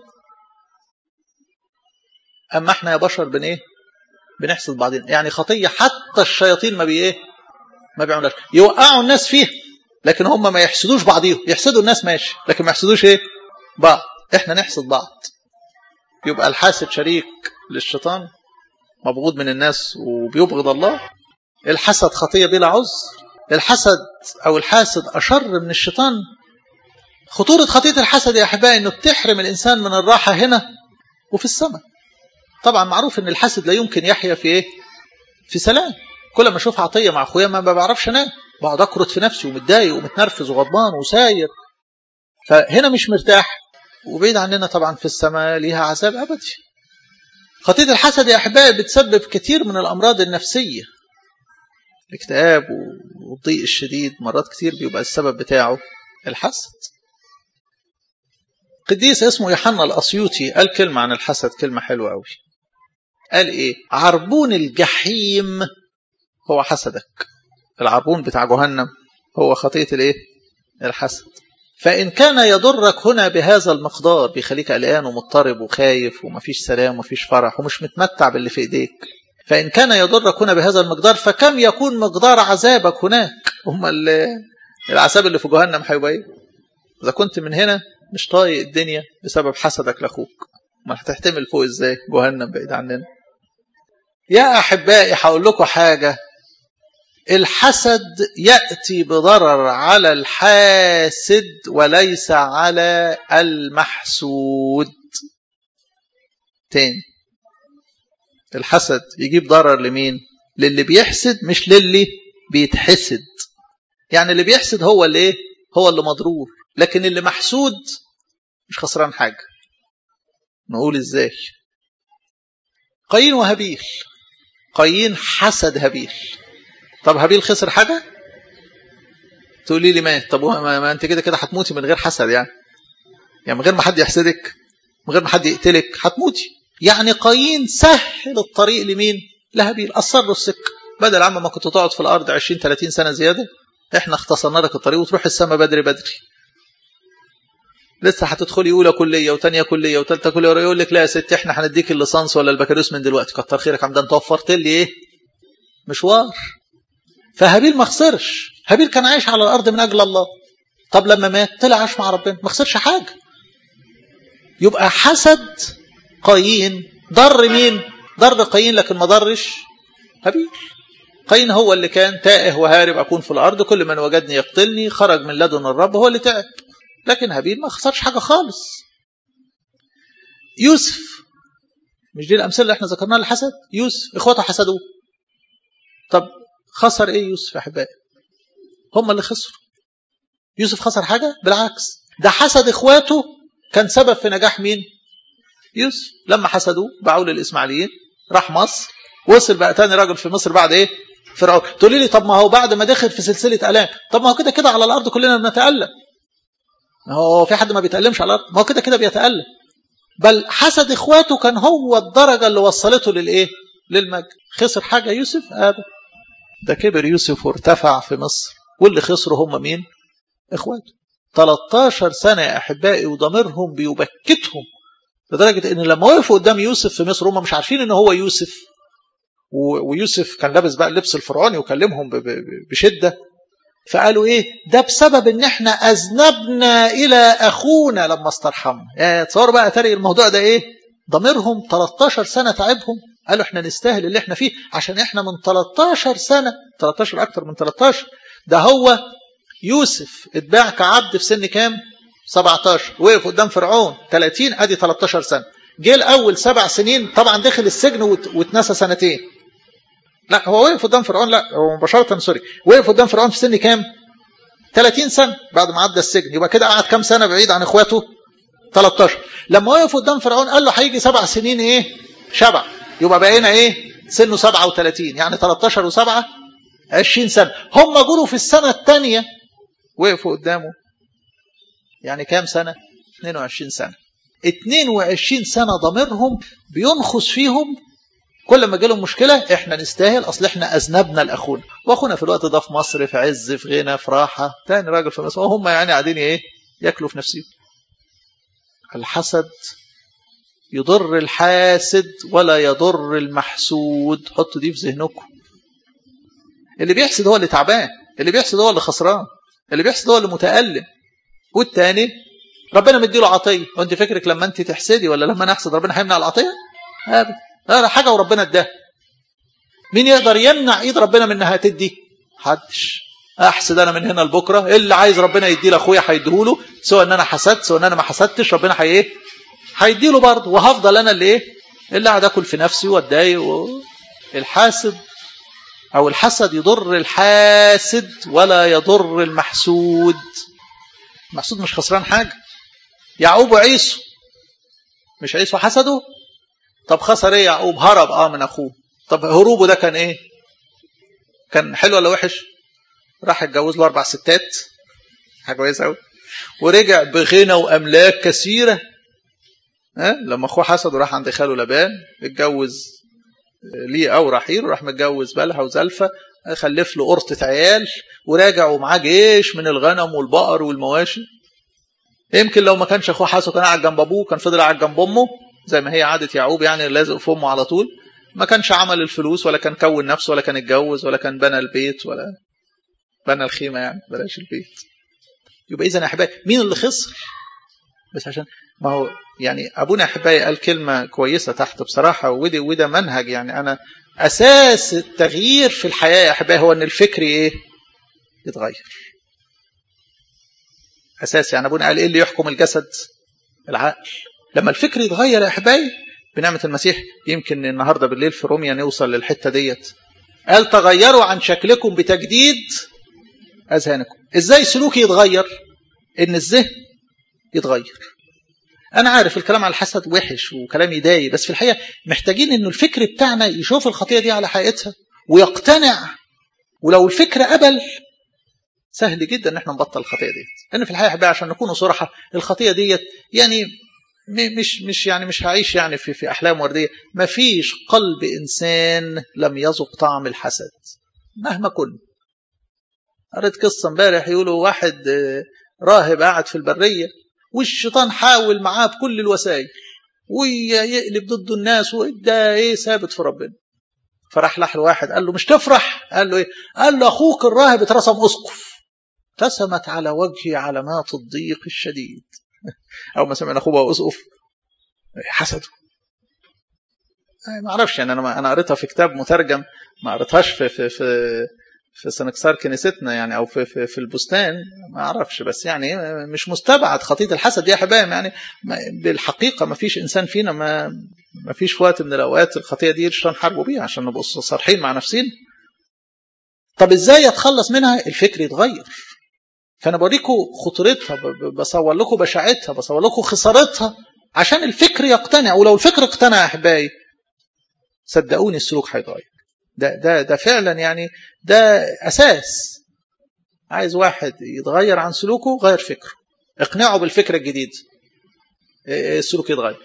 اما احنا يا بشر بن ايه بنحسد بعضنا يعني خطيه حتى الشياطين ما بي ايه ما بيعملوش يوقعوا الناس فيها لكن هم ما يحسدوش بعضيهم يحسدوا الناس ماشي لكن ما يحسدوش ايه بعض احنا نحسد بعض يبقى الحاسد شريك للشيطان مبغوض من الناس وبيبغض الله الحسد خطيه بلا عذر الحسد او الحاسد اشر من الشيطان خطوره خطيه الحسد يا احبائي انه بتحرم الانسان من الراحه هنا وفي السماء طبعا معروف ان الحاسد لا يمكن يحيا في ايه في سلام كل ما اشوف عطيه مع اخويا ما بعرفش انام بقعد اكرت في نفسي ومتضايق ومتنرفز وغضبان وساير فهنا مش مرتاح وبعيد عننا طبعا في السماء ليها عذاب ابدي خطيه الحسد يا احبائي بتسبب كثير من الامراض النفسيه الاكتئاب والضيق الشديد مرات كتير بيبقى السبب بتاعه الحسد قديس اسمه يوحنا الاسيوطي قال كلمه عن الحسد كلمه حلوه قوي قال ايه عربون الجحيم هو حسدك العربون بتاع جهنم هو خطيه الايه الحسد فان كان يضرك هنا بهذا المقدار بيخليك قلقان ومضطرب وخايف ومفيش سلام ومفيش فرح ومش متمتع باللي في ايديك فان كان يضرك هنا بهذا المقدار فكم يكون مقدار عذابك هناك هم العذاب اللي في جهنم هيبقى ايه اذا كنت من هنا مش طايق الدنيا بسبب حسدك لاخوك ما هتحتمل فوق ازاي جهنم بعيد عننا يا احبائي هقول لكم حاجه الحسد ياتي بضرر على الحاسد وليس على المحسود تاني الحسد يجيب ضرر لمين للي بيحسد مش للي بيتحسد يعني اللي بيحسد هو اللي ايه هو اللي مضرور لكن اللي محسود مش خسران حاجة نقول ازاي قايين وهابيل قايين حسد هابيل طب هابيل خسر حاجة تقولي لي مات طب ما, ما انت كده كده هتموتي من غير حسد يعني يعني من غير ما حد يحسدك من غير ما حد يقتلك هتموتي يعني قايين سهل الطريق لمين لهابيل أصر السكة بدل عم ما كنت تقعد في الأرض 20 30 سنة زيادة احنا اختصرنا لك الطريق وتروح السماء بدري بدري لسه هتدخلي اولى كليه وثانيه كليه وثالثه كليه يقول لك لا يا ست احنا هنديك الليسانس ولا البكالوريوس من دلوقتي كتر خيرك عم ده انت وفرت لي ايه مشوار فهابيل ما خسرش هابيل كان عايش على الارض من اجل الله طب لما مات طلع عاش مع ربنا ما خسرش حاجه يبقى حسد قايين ضر مين ضر قايين لكن ما ضرش هابيل قايين هو اللي كان تائه وهارب اكون في الارض كل من وجدني يقتلني خرج من لدن الرب هو اللي تعب لكن هابيل ما خسرش حاجه خالص يوسف مش دي الامثله اللي احنا ذكرناها للحسد يوسف اخواته حسدوه طب خسر ايه يوسف يا احبائي هم اللي خسروا يوسف خسر حاجه بالعكس ده حسد اخواته كان سبب في نجاح مين يوسف لما حسدوه باعوه للاسماعيليين راح مصر وصل بقى تاني راجل في مصر بعد ايه فرعون تقولي لي طب ما هو بعد ما دخل في سلسله الام طب ما هو كده كده على الارض كلنا بنتالم ما هو في حد ما بيتألمش على الأرض ما هو كده كده بيتألم بل حسد إخواته كان هو الدرجة اللي وصلته للإيه للمجد خسر حاجة يوسف أبدا ده كبر يوسف وارتفع في مصر واللي خسروا هم مين إخواته 13 سنة يا أحبائي وضميرهم بيبكتهم لدرجة إن لما وقفوا قدام يوسف في مصر هم مش عارفين إن هو يوسف ويوسف كان لابس بقى اللبس الفرعوني وكلمهم بشدة فقالوا ايه ده بسبب ان احنا اذنبنا الى اخونا لما استرحمنا يعني تصور بقى ترى الموضوع ده ايه ضميرهم 13 سنه تعبهم قالوا احنا نستاهل اللي احنا فيه عشان احنا من 13 سنه 13 اكتر من 13 ده هو يوسف اتباع كعبد في سن كام 17 وقف قدام فرعون 30 ادي 13 سنه جه الاول سبع سنين طبعا دخل السجن واتنسى سنتين لا هو وقف قدام فرعون لا هو مباشرة سوري وقف قدام فرعون في سن كام 30 سنة بعد ما عدى السجن يبقى كده قعد كام سنة بعيد عن اخواته 13 لما وقف قدام فرعون قال له هيجي سبع سنين ايه شبع يبقى بقينا ايه سنه 37 يعني 13 و7 20 سنة هم جروا في السنة الثانية وقفوا قدامه يعني كام سنة 22 سنة 22 سنة ضميرهم بينخس فيهم كل ما جالهم مشكلة احنا نستاهل اصل احنا اذنبنا لاخونا واخونا في الوقت ده في مصر في عز في غنى في راحة تاني راجل في مصر وهم يعني قاعدين ايه ياكلوا في نفسهم الحسد يضر الحاسد ولا يضر المحسود حطوا دي في ذهنكم اللي بيحسد هو اللي تعبان اللي بيحسد هو اللي خسران اللي بيحسد هو اللي متألم والتاني ربنا مديله عطية وانت فكرك لما انت تحسدي ولا لما انا احسد ربنا هيمنع العطية ابدا لا حاجة وربنا اداها مين يقدر يمنع ايد ربنا من انها تدي حدش احسد انا من هنا لبكره اللي عايز ربنا يديه لاخويا هيديهوله سواء ان انا حسدت سواء ان انا ما حسدتش ربنا هي ايه هيديله برضه وهفضل انا اللي ايه اللي قاعد اكل في نفسي واتضايق و... الحاسد او الحسد يضر الحاسد ولا يضر المحسود المحسود مش خسران حاجه يعقوب وعيسو مش عيسو حسده طب خسر ايه يعقوب هرب اه من اخوه طب هروبه ده كان ايه كان حلو ولا وحش راح اتجوز له اربع ستات حاجه كويسه قوي ورجع بغنى واملاك كثيره ها لما اخوه حسد وراح عند خاله لبان اتجوز ليه او رحيل وراح متجوز بلها وزلفه خلف له قرطه عيال وراجع ومعاه جيش من الغنم والبقر والمواشي يمكن لو ما كانش اخوه حسد كان قاعد جنب ابوه كان فضل قاعد جنب امه زي ما هي عادة يعقوب يعني لازق في امه على طول ما كانش عمل الفلوس ولا كان كون نفسه ولا كان اتجوز ولا كان بنى البيت ولا بنى الخيمة يعني بلاش البيت يبقى إذا يا أحبائي مين اللي خسر بس عشان ما هو يعني أبونا أحبائي قال كلمة كويسة تحت بصراحة وده وده منهج يعني أنا أساس التغيير في الحياة يا أحبائي هو أن الفكر إيه يتغير أساس يعني أبونا قال إيه اللي يحكم الجسد العقل لما الفكر يتغير يا أحبائي بنعمة المسيح يمكن النهاردة بالليل في روميا نوصل للحتة ديت قال تغيروا عن شكلكم بتجديد اذهانكم ازاي سلوكي يتغير ان الذهن يتغير انا عارف الكلام على الحسد وحش وكلام يضايق بس في الحقيقه محتاجين انه الفكر بتاعنا يشوف الخطيه دي على حقيقتها ويقتنع ولو الفكر قبل سهل جدا ان احنا نبطل الخطيه ديت لان في الحقيقه بقى عشان نكون صراحه الخطيه ديت يعني مش مش يعني مش هعيش يعني في في احلام ورديه ما فيش قلب انسان لم يذق طعم الحسد مهما كن قريت قصه امبارح يقولوا واحد راهب قاعد في البريه والشيطان حاول معاه بكل الوسائل ويقلب ضده الناس وده ايه ثابت في ربنا فراح لح الواحد قال له مش تفرح قال له ايه قال له اخوك الراهب اترسم اسقف ابتسمت على وجهه علامات الضيق الشديد او ما سمعنا اخوه بقى اسقف حسده ما اعرفش يعني انا انا قريتها في كتاب مترجم ما قريتهاش في في في في سنكسار كنيستنا يعني او في في, في البستان ما اعرفش بس يعني مش مستبعد خطيه الحسد دي يا حبايبي يعني بالحقيقه ما فيش انسان فينا ما ما فيش في وقت من الاوقات الخطيه دي الشيطان حاربه بيها عشان نبقى صريحين مع نفسنا طب ازاي اتخلص منها الفكر يتغير فانا بوريكم خطورتها بصور لكم بشاعتها بصور لكم خسارتها عشان الفكر يقتنع ولو الفكر اقتنع يا احبائي صدقوني السلوك هيتغير ده ده ده فعلا يعني ده اساس عايز واحد يتغير عن سلوكه غير فكره اقنعه بالفكر الجديد السلوك يتغير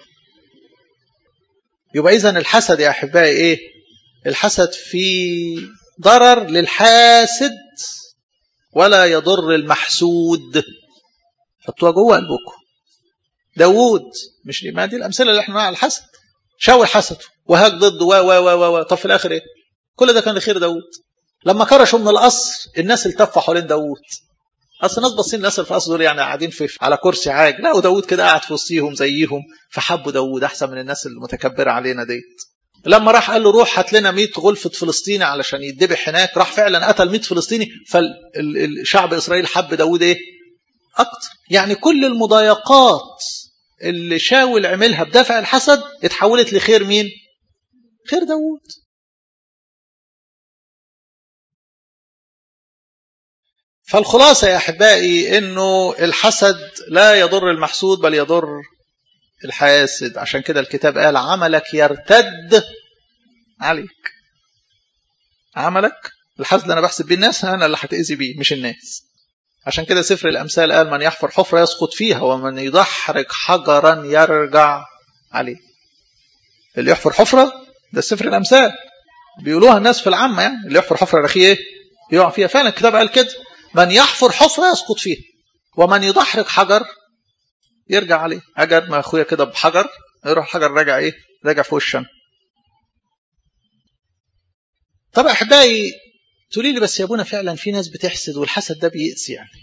يبقى اذا الحسد يا احبائي ايه الحسد في ضرر للحاسد ولا يضر المحسود حطوها جوه قلبكم داوود مش ما دي الامثله اللي احنا على الحسد شاول حسده وهاج ضده و و و و طب في الاخر ايه كل ده كان لخير داوود لما كرشوا من القصر الناس التفوا حوالين داوود اصل الناس باصين الناس اللي في القصر دول يعني قاعدين في على كرسي عاج لا وداوود كده قاعد في وسطيهم زيهم فحبوا داوود احسن من الناس المتكبره علينا ديت لما راح قال له روح هات لنا 100 غلفة فلسطيني علشان يتذبح هناك راح فعلا قتل 100 فلسطيني فالشعب إسرائيل حب داود إيه أكتر يعني كل المضايقات اللي شاول عملها بدافع الحسد اتحولت لخير مين خير داود فالخلاصة يا أحبائي أنه الحسد لا يضر المحسود بل يضر الحاسد عشان كده الكتاب قال عملك يرتد عليك عملك الحسد انا بحسب بيه الناس انا اللي هتاذي بيه مش الناس عشان كده سفر الامثال قال من يحفر حفره يسقط فيها ومن يدحرج حجرا يرجع عليه اللي يحفر حفره ده سفر الامثال بيقولوها الناس في العامه يعني اللي يحفر حفره رخيه ايه يقع فيها فعلا الكتاب قال كده من يحفر حفره يسقط فيها ومن يدحرج حجر يرجع عليه اجر ما اخويا كده بحجر يروح الحجر راجع ايه راجع في وشنا طب احبائي تقولي لي بس يا ابونا فعلا في ناس بتحسد والحسد ده بيأسي يعني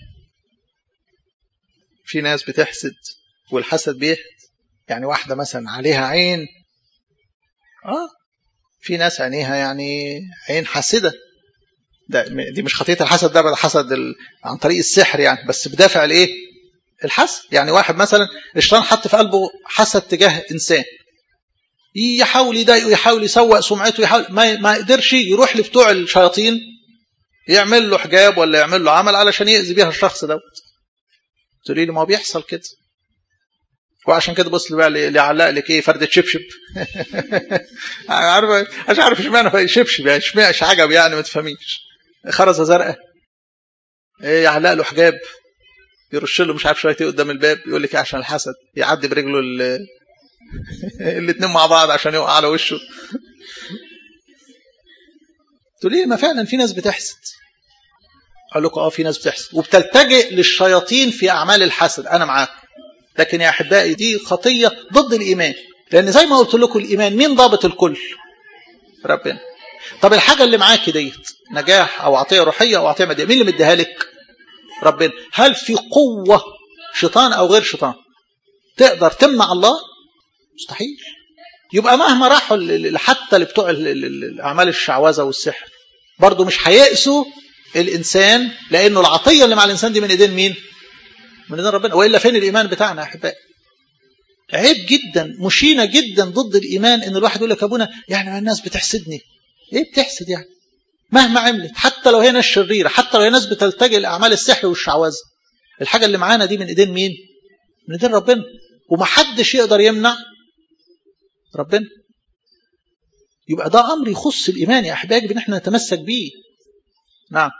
في ناس بتحسد والحسد بيحسد يعني واحده مثلا عليها عين اه في ناس عينيها يعني عين حاسده ده دي مش خطيه الحسد ده حسد ال... عن طريق السحر يعني بس بدافع الايه الحسد يعني واحد مثلا الشيطان حط في قلبه حسد تجاه انسان يحاول يضايقه يحاول يسوق سمعته يحاول ما ما قدرش يروح لبتوع الشياطين يعمل له حجاب ولا يعمل له عمل علشان يأذي بيها الشخص دوت تقولي لي ما هو بيحصل كده وعشان كده بص بقى اللي علق لك ايه فرده شبشب عارف مش عارف اشمعنى شبشب يعني اشمعنى عجب يعني ما تفهميش خرزه زرقاء ايه يعلق له حجاب يرش له مش عارف شويه قدام الباب يقول لك عشان الحسد يعدي برجله الاثنين مع بعض عشان يقع على وشه تقول لي ما فعلا في ناس بتحسد اقول لكم اه في ناس بتحسد وبتلتجئ للشياطين في اعمال الحسد انا معاكم لكن يا احبائي دي خطيه ضد الايمان لان زي ما قلت لكم الايمان مين ضابط الكل ربنا طب الحاجه اللي معاكي ديت نجاح او عطيه روحيه او عطيه ماديه مين اللي مديها لك ربنا هل في قوه شيطان او غير شيطان تقدر تمنع الله مستحيل يبقى مهما راحوا حتى لبتوع اعمال الشعوذه والسحر برضه مش هيأسوا الانسان لانه العطيه اللي مع الانسان دي من ايدين مين؟ من ايدين ربنا والا فين الايمان بتاعنا يا احبائي؟ عيب جدا مشينه جدا ضد الايمان ان الواحد يقول لك ابونا يعني الناس بتحسدني ايه بتحسد يعني؟ مهما عملت حتى لو هي ناس شريرة حتى لو هي ناس بتلتجئ لأعمال السحر والشعوذة الحاجة اللي معانا دي من إيدين مين؟ من إيدين ربنا ومحدش يقدر يمنع ربنا يبقى ده أمر يخص الإيمان يا أحبابي إن احنا نتمسك بيه نعم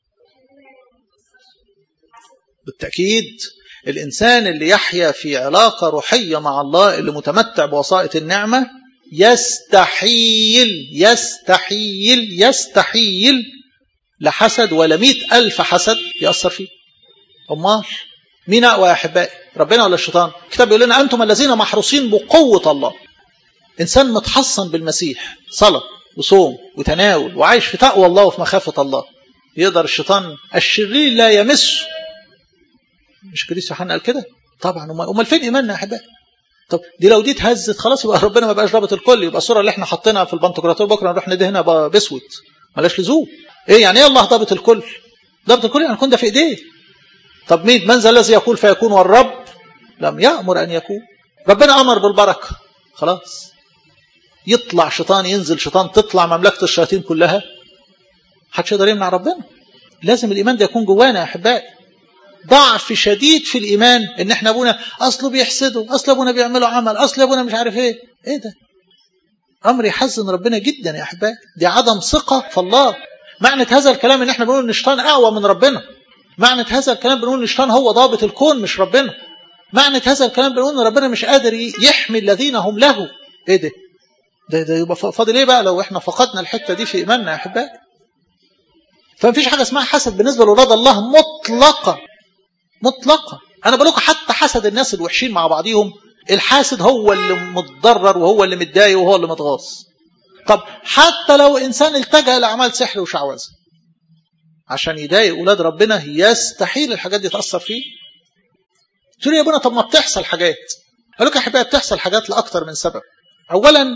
بالتأكيد الإنسان اللي يحيا في علاقة روحية مع الله اللي متمتع بوسائط النعمة يستحيل يستحيل يستحيل لحسد ولا مئة ألف حسد يأثر فيه أمال مين أقوى يا أحبائي ربنا ولا الشيطان الكتاب بيقول لنا أنتم الذين محروسين بقوة الله إنسان متحصن بالمسيح صلاة وصوم وتناول وعايش في تقوى الله وفي مخافة الله يقدر الشيطان الشرير لا يمسه مش كريس يوحنا قال كده طبعا امال فين ايماننا يا احبائي طب دي لو دي اتهزت خلاص يبقى ربنا ما بقاش رابط الكل يبقى الصوره اللي احنا حاطينها في البنتوكراتور بكره نروح ندهنها باسود ملاش لزوم ايه يعني ايه الله ضابط الكل ضابط الكل يعني يكون ده في ايديه طب مين من ذا الذي يقول فيكون والرب لم يامر ان يكون ربنا امر بالبركه خلاص يطلع شيطان ينزل شيطان تطلع مملكه الشياطين كلها محدش يقدر يمنع ربنا لازم الايمان ده يكون جوانا يا احبائي ضعف شديد في الإيمان إن إحنا أبونا أصله بيحسدوا أصل أبونا بيعملوا عمل أصل أبونا مش عارف إيه إيه ده أمر يحزن ربنا جدا يا أحبائي دي عدم ثقة في الله معنى هذا الكلام إن إحنا بنقول إن الشيطان أقوى من ربنا معنى هذا الكلام بنقول إن الشيطان هو ضابط الكون مش ربنا معنى هذا الكلام بنقول إن ربنا مش قادر يحمي الذين هم له إيه ده ده, ده يبقى فاضل إيه بقى لو إحنا فقدنا الحتة دي في إيماننا يا أحبائي فمفيش حاجة اسمها حسد بالنسبة لأولاد الله مطلقة مطلقا انا بقول لكم حتى حسد الناس الوحشين مع بعضهم الحاسد هو اللي متضرر وهو اللي متضايق وهو اللي متغاظ طب حتى لو انسان التجا لاعمال سحر وشعوذه عشان يضايق اولاد ربنا يستحيل الحاجات دي تاثر فيه تقول يا ابونا طب ما بتحصل حاجات اقول لك يا حبايبي بتحصل حاجات لاكثر من سبب اولا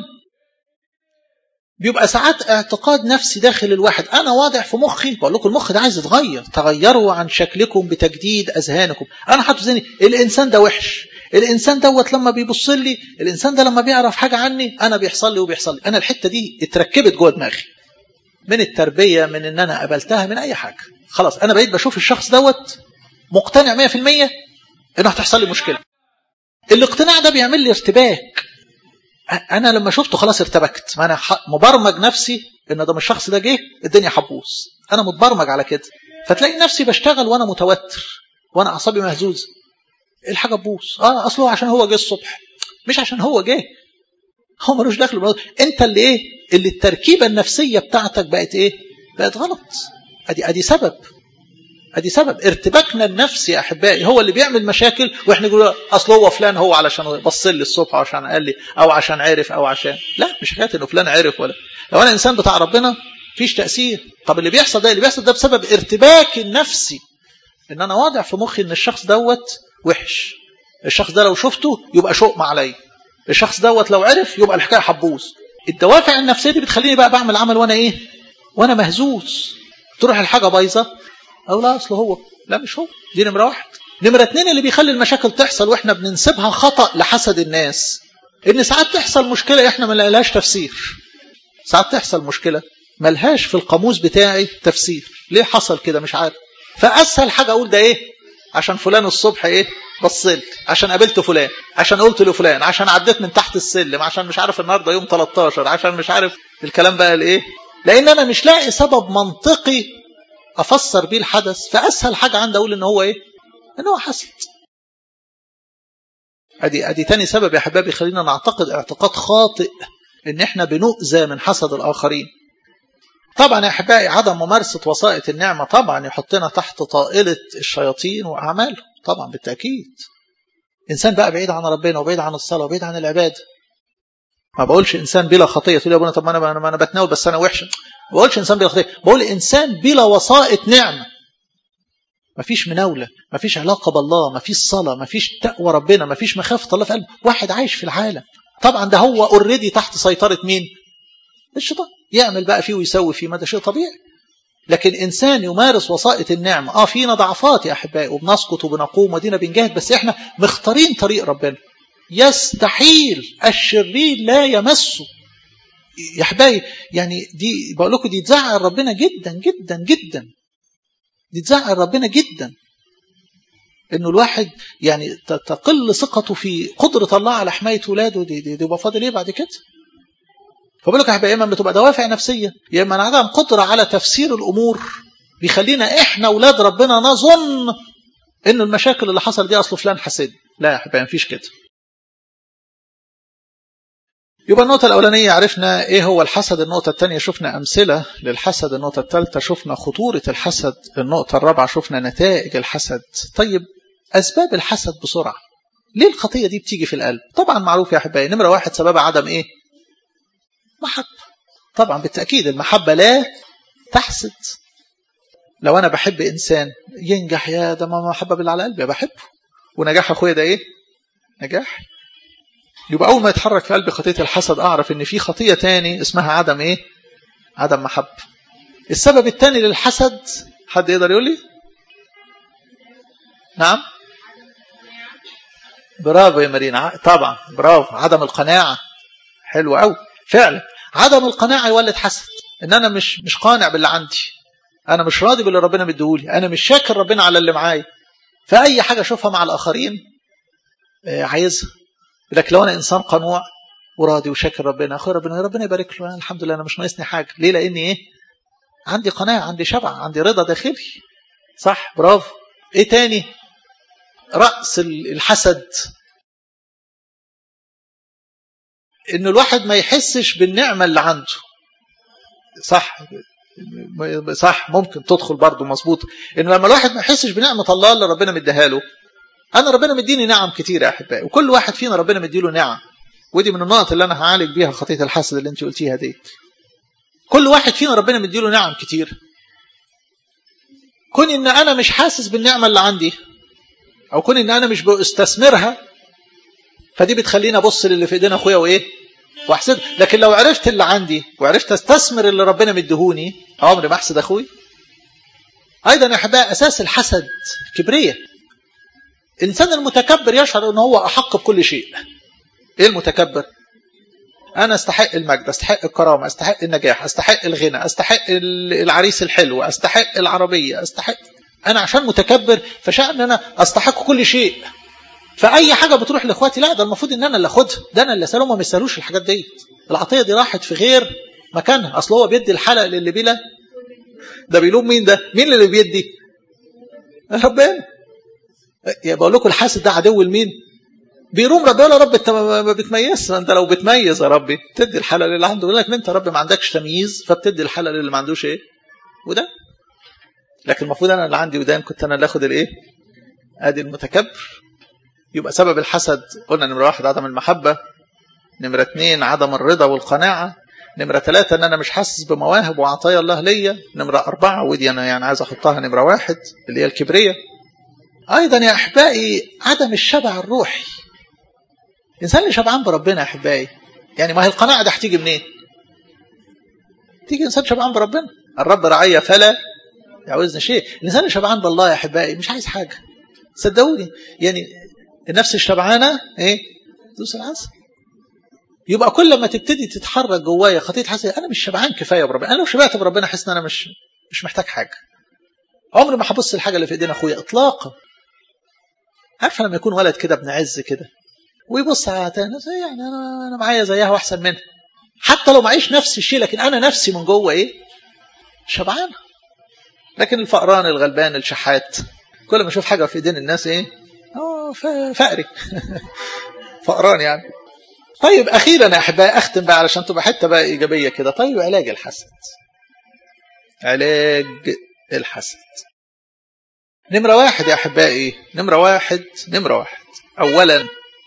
بيبقى ساعات اعتقاد نفسي داخل الواحد انا واضع في مخي بقول لكم المخ ده عايز يتغير تغيروا عن شكلكم بتجديد اذهانكم انا حاطط ذهني الانسان ده وحش الانسان دوت لما بيبص لي الانسان ده لما بيعرف حاجه عني انا بيحصل لي وبيحصل لي انا الحته دي اتركبت جوه دماغي من التربيه من ان انا قابلتها من اي حاجه خلاص انا بقيت بشوف الشخص دوت مقتنع 100% انه هتحصل لي مشكله الاقتناع ده بيعمل لي ارتباك انا لما شفته خلاص ارتبكت ما انا مبرمج نفسي ان ده مش الشخص ده جه الدنيا حبوس انا متبرمج على كده فتلاقي نفسي بشتغل وانا متوتر وانا اعصابي مهزوزه الحاجه تبوظ اه اصله عشان هو جه الصبح مش عشان هو جه هو ملوش دخل بالموضوع انت اللي ايه اللي التركيبه النفسيه بتاعتك بقت ايه بقت غلط ادي ادي سبب ادي سبب ارتباكنا النفسي يا احبائي هو اللي بيعمل مشاكل واحنا نقول اصل هو فلان هو علشان بص لي الصبح عشان قال لي او عشان عرف او عشان لا مش حكايه انه فلان عرف ولا لو انا انسان بتاع ربنا فيش تاثير طب اللي بيحصل ده اللي بيحصل ده بسبب ارتباك النفسي ان انا واضع في مخي ان الشخص دوت وحش الشخص ده لو شفته يبقى شؤم عليا الشخص دوت لو عرف يبقى الحكايه حبوس الدوافع النفسيه دي بتخليني بقى بعمل عمل وانا ايه وانا مهزوز تروح الحاجه بايظه او لا اصل هو لا مش هو دي نمره واحد نمره اتنين اللي بيخلي المشاكل تحصل واحنا بننسبها خطا لحسد الناس ان ساعات تحصل مشكله احنا ما لهاش تفسير ساعات تحصل مشكله ملهاش في القاموس بتاعي تفسير ليه حصل كده مش عارف فاسهل حاجه اقول ده ايه عشان فلان الصبح ايه بصلت عشان قابلت فلان عشان قلت لفلان عشان عديت من تحت السلم عشان مش عارف النهارده يوم 13 عشان مش عارف الكلام بقى الايه لان انا مش لاقي سبب منطقي افسر بيه الحدث فاسهل حاجه عندي اقول ان هو ايه ان هو حسد ادي ادي تاني سبب يا حبايبي خلينا نعتقد اعتقاد خاطئ ان احنا بنؤذى من حسد الاخرين طبعا يا احبائي عدم ممارسه وسائط النعمه طبعا يحطنا تحت طائله الشياطين واعمالهم طبعا بالتاكيد انسان بقى بعيد عن ربنا وبعيد عن الصلاه وبعيد عن العباده ما بقولش انسان بلا خطيه تقول يا ابونا طب ما انا ما انا بتناول بس انا وحش ما بقولش انسان بلا خطيه بقول انسان بلا وسائط نعمه ما فيش مناوله ما فيش علاقه بالله ما فيش صلاه ما فيش تقوى ربنا ما فيش مخافه الله في قلبه واحد عايش في العالم طبعا ده هو اوريدي تحت سيطره مين الشيطان يعمل بقى فيه ويسوي فيه ما ده شيء طبيعي لكن انسان يمارس وسائط النعمه اه فينا ضعفات يا احبائي وبنسقط وبنقوم ودينا بنجاهد بس احنا مختارين طريق ربنا يستحيل الشرير لا يمسه يا حبايبي يعني دي بقول لكم دي تزعل ربنا جدا جدا جدا دي تزعل ربنا جدا انه الواحد يعني تقل ثقته في قدرة الله على حماية ولاده دي, دي, دي يبقى فاضل ايه بعد كده فبقول لك يا حبايبي اما بتبقى دوافع نفسية يا اما عدم قدرة على تفسير الامور بيخلينا احنا اولاد ربنا نظن ان المشاكل اللي حصل دي اصل فلان حسد لا يا حبايبي مفيش كده يبقى النقطة الأولانية عرفنا إيه هو الحسد النقطة الثانية شفنا أمثلة للحسد النقطة الثالثة شفنا خطورة الحسد النقطة الرابعة شفنا نتائج الحسد طيب أسباب الحسد بسرعة ليه الخطية دي بتيجي في القلب طبعا معروف يا أحبائي نمرة واحد سببها عدم إيه محبة طبعا بالتأكيد المحبة لا تحسد لو أنا بحب إنسان ينجح يا ده ما محبة بالله على قلبي بحبه ونجاح أخويا ده إيه نجاح يبقى أول ما يتحرك في قلبي خطية الحسد أعرف إن في خطية تاني اسمها عدم إيه عدم محبة السبب الثاني للحسد حد يقدر يقول لي نعم برافو يا مارينا طبعا برافو عدم القناعة حلو قوي فعلا عدم القناعة يولد حسد ان انا مش مش قانع باللي عندي انا مش راضي باللي ربنا مديهولي انا مش شاكر ربنا على اللي معايا فاي حاجة اشوفها مع الاخرين عايزها لكن لو انا انسان قنوع وراضي وشاكر ربنا اخويا ربنا ربنا يبارك له الحمد لله انا مش ناقصني حاجه ليه لاني ايه عندي قناعه عندي شبع عندي رضا داخلي صح برافو ايه تاني راس الحسد ان الواحد ما يحسش بالنعمه اللي عنده صح صح ممكن تدخل برضه مظبوط ان لما الواحد ما يحسش بنعمه الله اللي ربنا مديها له انا ربنا مديني نعم كتير يا احبائي وكل واحد فينا ربنا مديله نعم ودي من النقط اللي انا هعالج بيها خطيه الحسد اللي انت قلتيها دي كل واحد فينا ربنا مديله نعم كتير كون ان انا مش حاسس بالنعمه اللي عندي او كون ان انا مش بستثمرها فدي بتخليني ابص للي في ايدينا اخويا وايه واحسد لكن لو عرفت اللي عندي وعرفت استثمر اللي ربنا مديهوني عمري ما احسد اخوي ايضا يا احبائي اساس الحسد الكبريه الانسان المتكبر يشعر ان هو احق بكل شيء ايه المتكبر انا استحق المجد استحق الكرامه استحق النجاح استحق الغنى استحق العريس الحلو استحق العربيه استحق انا عشان متكبر فشاء ان انا استحق كل شيء فاي حاجه بتروح لاخواتي لا ده المفروض ان انا اللي اخدها ده انا اللي اسالهم ما يسالوش الحاجات دي العطيه دي راحت في غير مكانها اصل هو بيدي الحلق للي بلا ده بيلوم مين ده مين اللي بيدي ربنا يا بقول لكم الحاسد ده عدو لمين بيروم ربنا يقول يا رب انت ما بتميزش انت لو بتميز يا ربي تدي الحلقه اللي عنده يقول لك انت يا رب ما عندكش تمييز فبتدي الحلقه اللي ما عندوش ايه وده لكن المفروض انا اللي عندي ودان كنت انا اللي اخد الايه ادي المتكبر يبقى سبب الحسد قلنا نمره واحد عدم المحبه نمره اثنين عدم الرضا والقناعه نمرة ثلاثة أن أنا مش حاسس بمواهب وعطايا الله ليا نمرة أربعة ودي أنا يعني عايز أحطها نمرة واحد اللي هي الكبرية أيضا يا أحبائي عدم الشبع الروحي الإنسان اللي شبعان بربنا يا أحبائي يعني ما هي القناعة دي هتيجي منين؟ تيجي إنسان شبعان بربنا الرب رعية فلا يعوزني شيء الإنسان اللي شبعان بالله يا أحبائي مش عايز حاجة صدقوني يعني النفس الشبعانة إيه؟ دوس العسل يبقى كل ما تبتدي تتحرك جوايا خطيه حسد انا مش شبعان كفايه بربنا انا لو شبعت بربنا احس ان انا مش مش محتاج حاجه عمري ما هبص الحاجه اللي في ايدين اخويا اطلاقا عارفه لما يكون ولد كده ابن عز كده ويبص على تاني يعني انا انا معايا زيها واحسن منها حتى لو معيش نفس الشيء لكن انا نفسي من جوه ايه شبعان لكن الفقران الغلبان الشحات كل ما اشوف حاجه في ايدين الناس ايه اه فقري فقران يعني طيب اخيرا يا احبائي اختم بقى علشان تبقى حته بقى ايجابيه كده طيب علاج الحسد علاج الحسد نمرة واحد يا أحبائي نمرة واحد نمرة واحد أولا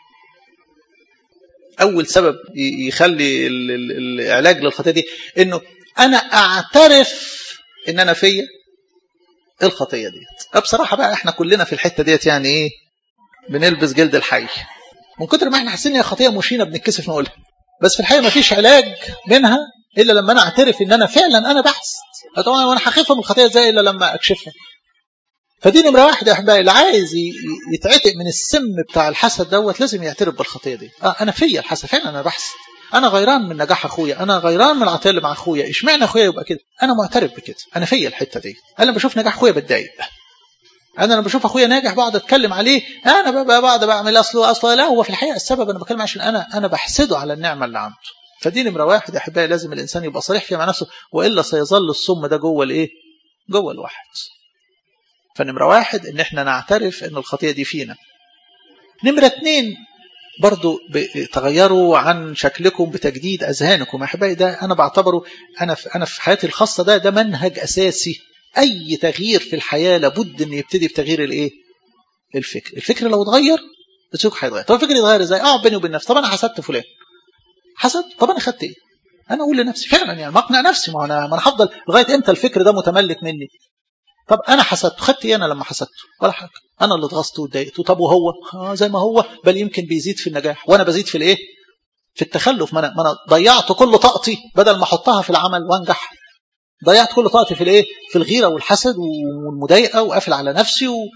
أول سبب يخلي العلاج للخطية دي إنه أنا أعترف إن أنا فيا الخطية ديت بصراحة بقى إحنا كلنا في الحتة ديت يعني إيه بنلبس جلد الحي من كتر ما إحنا حاسين إن هي خطية مشينة بنتكسف نقولها بس في الحقيقة ما فيش علاج منها إلا لما أنا أعترف إن أنا فعلا أنا بحث طبعا وأنا هخف من الخطية إزاي إلا لما أكشفها فدي نمرة واحد يا أحبائي اللي عايز يتعتق من السم بتاع الحسد دوت لازم يعترف بالخطية دي آه أنا فيا الحسد فعلا أنا بحسد انا غيران من نجاح اخويا انا غيران من العطيه اللي مع اخويا اشمعنى اخويا يبقى كده انا معترف بكده انا فيا الحته دي انا لما بشوف نجاح اخويا بتضايق انا لما بشوف اخويا ناجح بقعد اتكلم عليه انا بقعد بعمل اصله اصله لا هو في الحقيقه السبب انا بتكلم عشان انا انا بحسده على النعمه اللي عنده فدي نمره واحد يا احبائي لازم الانسان يبقى صريح فيها مع نفسه والا سيظل السم ده جوه الايه؟ جوه الواحد. فنمره واحد ان احنا نعترف ان الخطيه دي فينا. نمره اثنين برضو تغيروا عن شكلكم بتجديد اذهانكم يا احبائي ده انا بعتبره انا في انا في حياتي الخاصه ده ده منهج اساسي اي تغيير في الحياه لابد ان يبتدي بتغيير الايه؟ الفكر، الفكر لو اتغير السلوك هيتغير، طب الفكر يتغير ازاي؟ اقعد بيني وبين نفسي، طب انا حسدت فلان. حسد طب انا خدت ايه؟ انا اقول لنفسي فعلا يعني ما اقنع نفسي ما انا ما انا هفضل لغايه امتى الفكر ده متملك مني؟ طب انا حسدته خدت ايه انا لما حسدته؟ ولا حاجه انا اللي اتغصت واتضايقت طب وهو؟ آه زي ما هو بل يمكن بيزيد في النجاح وانا بزيد في الايه؟ في التخلف ما انا ما انا ضيعت كل طاقتي بدل ما احطها في العمل وانجح ضيعت كل طاقتي في الايه؟ في الغيره والحسد والمضايقه وقافل على نفسي و...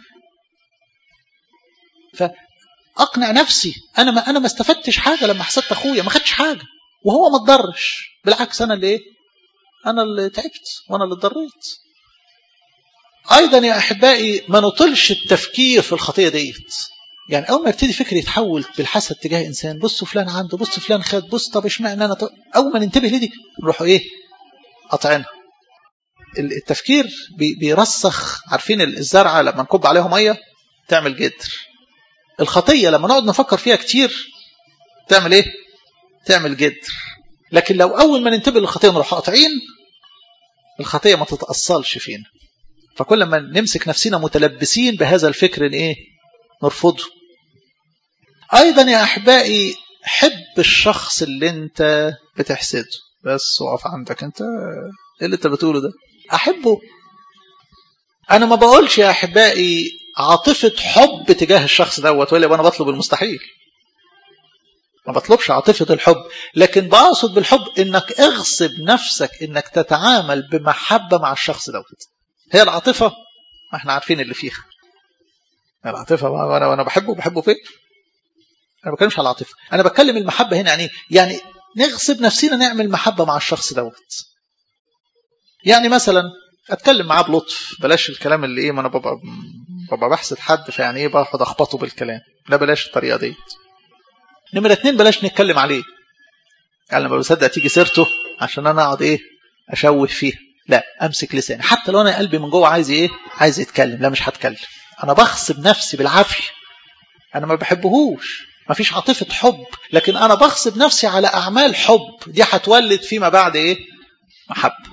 فاقنع نفسي انا ما انا ما استفدتش حاجه لما حسدت اخويا ما خدتش حاجه وهو ما اتضرش بالعكس انا اللي ايه؟ انا اللي تعبت وانا اللي اتضريت ايضا يا احبائي ما نطلش التفكير في الخطيه ديت يعني اول ما يبتدي فكر يتحول بالحسد تجاه انسان بص فلان عنده بص فلان خد بص طب اشمعنى انا طب اول ما ننتبه لدي نروحوا ايه قاطعينها التفكير بيرسخ عارفين الزرعه لما نكب عليها ميه تعمل جدر الخطيه لما نقعد نفكر فيها كتير تعمل ايه تعمل جدر لكن لو اول ما ننتبه للخطيه نروح قاطعين الخطيه ما تتاصلش فينا فكل ما نمسك نفسنا متلبسين بهذا الفكر ايه نرفضه ايضا يا احبائي حب الشخص اللي انت بتحسده بس وقف عندك انت ايه اللي انت بتقوله ده احبه انا ما بقولش يا احبائي عاطفه حب تجاه الشخص دوت ولا وانا بطلب المستحيل ما بطلبش عاطفة الحب لكن بقصد بالحب انك اغصب نفسك انك تتعامل بمحبة مع الشخص دوت هي العاطفة ما احنا عارفين اللي فيها العاطفة وانا وانا بحبه بحبه فين انا ما بتكلمش على العاطفة انا بتكلم المحبة هنا يعني يعني نغصب نفسنا نعمل محبة مع الشخص دوت يعني مثلا اتكلم معاه بلطف بلاش الكلام اللي ايه ما انا ببقى ببقى بحسد حد فيعني ايه بقعد اخبطه بالكلام لا بلاش الطريقة ديت نمرة اتنين بلاش نتكلم عليه يعني لما بصدق تيجي سيرته عشان انا اقعد ايه اشوه فيه لا امسك لساني حتى لو انا قلبي من جوه عايز ايه عايز يتكلم لا مش هتكلم انا بغصب نفسي بالعافيه انا ما بحبهوش ما فيش عاطفه حب لكن انا بغصب نفسي على اعمال حب دي هتولد فيما بعد ايه محبه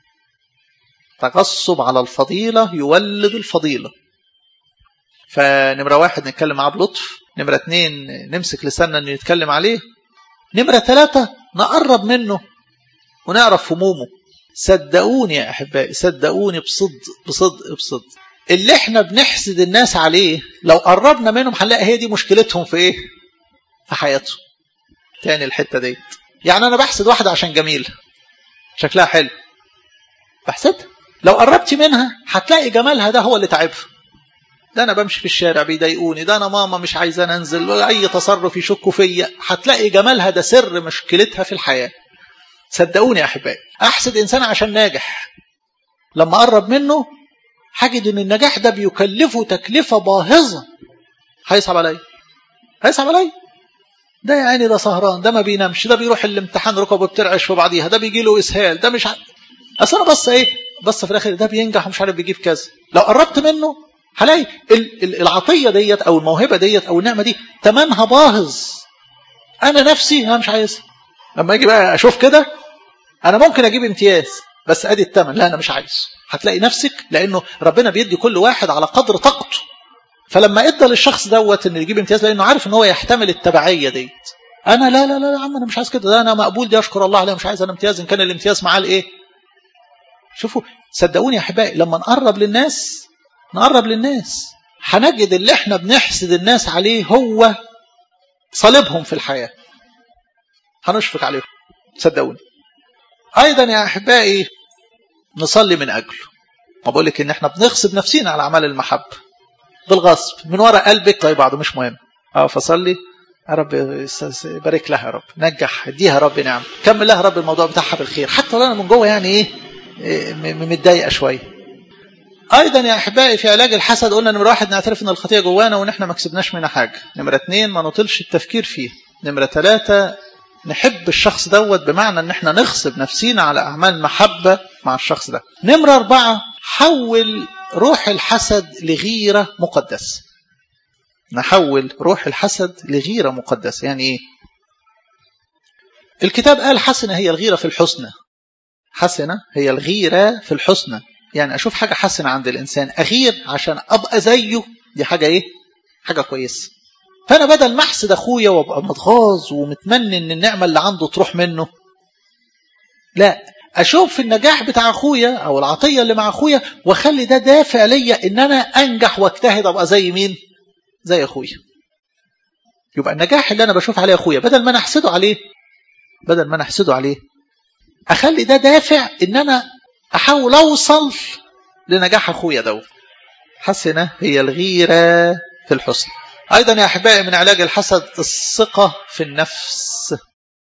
تغصب على الفضيله يولد الفضيله فنمره واحد نتكلم معاه بلطف نمرة اتنين نمسك لساننا انه يتكلم عليه نمرة ثلاثة نقرب منه ونعرف همومه صدقوني يا أحبائي صدقوني بصدق بصدق بصدق اللي احنا بنحسد الناس عليه لو قربنا منهم هنلاقي هي دي مشكلتهم في ايه في حياتهم تاني الحتة دي يعني انا بحسد واحدة عشان جميلة شكلها حلو بحسدها لو قربت منها هتلاقي جمالها ده هو اللي تعبها ده انا بمشي في الشارع بيضايقوني ده انا ماما مش عايزاني انزل اي تصرف يشكوا فيا هتلاقي جمالها ده سر مشكلتها في الحياه صدقوني يا احبائي احسد انسان عشان ناجح لما قرب منه هجد ان النجاح ده بيكلفه تكلفه باهظه هيصعب عليا هيصعب عليا ده يا عيني ده سهران ده ما بينامش ده بيروح الامتحان ركبه بترعش في بعضيها ده بيجي له اسهال ده مش ع... اصل انا بص ايه بص في الاخر ده بينجح ومش عارف بيجيب كذا لو قربت منه هلاقي العطيه ديت او الموهبه ديت او النعمه دي تمامها باهظ انا نفسي انا مش عايزها لما اجي بقى اشوف كده انا ممكن اجيب امتياز بس ادي الثمن لا انا مش عايز هتلاقي نفسك لانه ربنا بيدي كل واحد على قدر طاقته فلما ادى للشخص دوت انه يجيب امتياز لانه عارف ان هو يحتمل التبعيه ديت انا لا لا لا يا عم انا مش عايز كده ده انا مقبول دي اشكر الله عليه مش عايز انا امتياز ان كان الامتياز معاه الايه شوفوا صدقوني يا احبائي لما نقرب للناس نقرب للناس هنجد اللي احنا بنحسد الناس عليه هو صليبهم في الحياة هنشفق عليهم صدقوني ايضا يا احبائي نصلي من اجله ما بقول لك ان احنا بنغصب نفسينا على اعمال المحبه بالغصب من وراء قلبك طيب بعضه مش مهم اه فصلي يا رب بارك لها يا رب نجح اديها يا رب نعم كمل لها يا رب الموضوع بتاعها بالخير حتى لو انا من جوه يعني ايه متضايقه شويه ايضا يا احبائي في علاج الحسد قلنا نمره واحد نعترف ان الخطيه جوانا وان احنا ما كسبناش منها حاجه نمره اثنين ما نطلش التفكير فيه نمره ثلاثه نحب الشخص دوت بمعنى ان احنا نغصب نفسينا على اعمال محبه مع الشخص ده نمره اربعه حول روح الحسد لغيره مقدسه نحول روح الحسد لغيره مقدسه يعني ايه الكتاب قال حسنه هي الغيره في الحسنى حسنه هي الغيره في الحسنى يعني اشوف حاجه حسنه عند الانسان اغير عشان ابقى زيه دي حاجه ايه حاجه كويسه فانا بدل ما احسد اخويا وابقى متغاظ ومتمني ان النعمه اللي عنده تروح منه لا اشوف النجاح بتاع اخويا او العطيه اللي مع اخويا واخلي ده دافع ليا ان انا انجح واجتهد ابقى زي مين زي اخويا يبقى النجاح اللي انا بشوف عليه اخويا بدل ما انا احسده عليه بدل ما انا احسده عليه اخلي ده دافع ان انا احاول اوصل لنجاح اخويا دوت حسنه هي الغيره في الحسن ايضا يا احبائي من علاج الحسد الثقه في النفس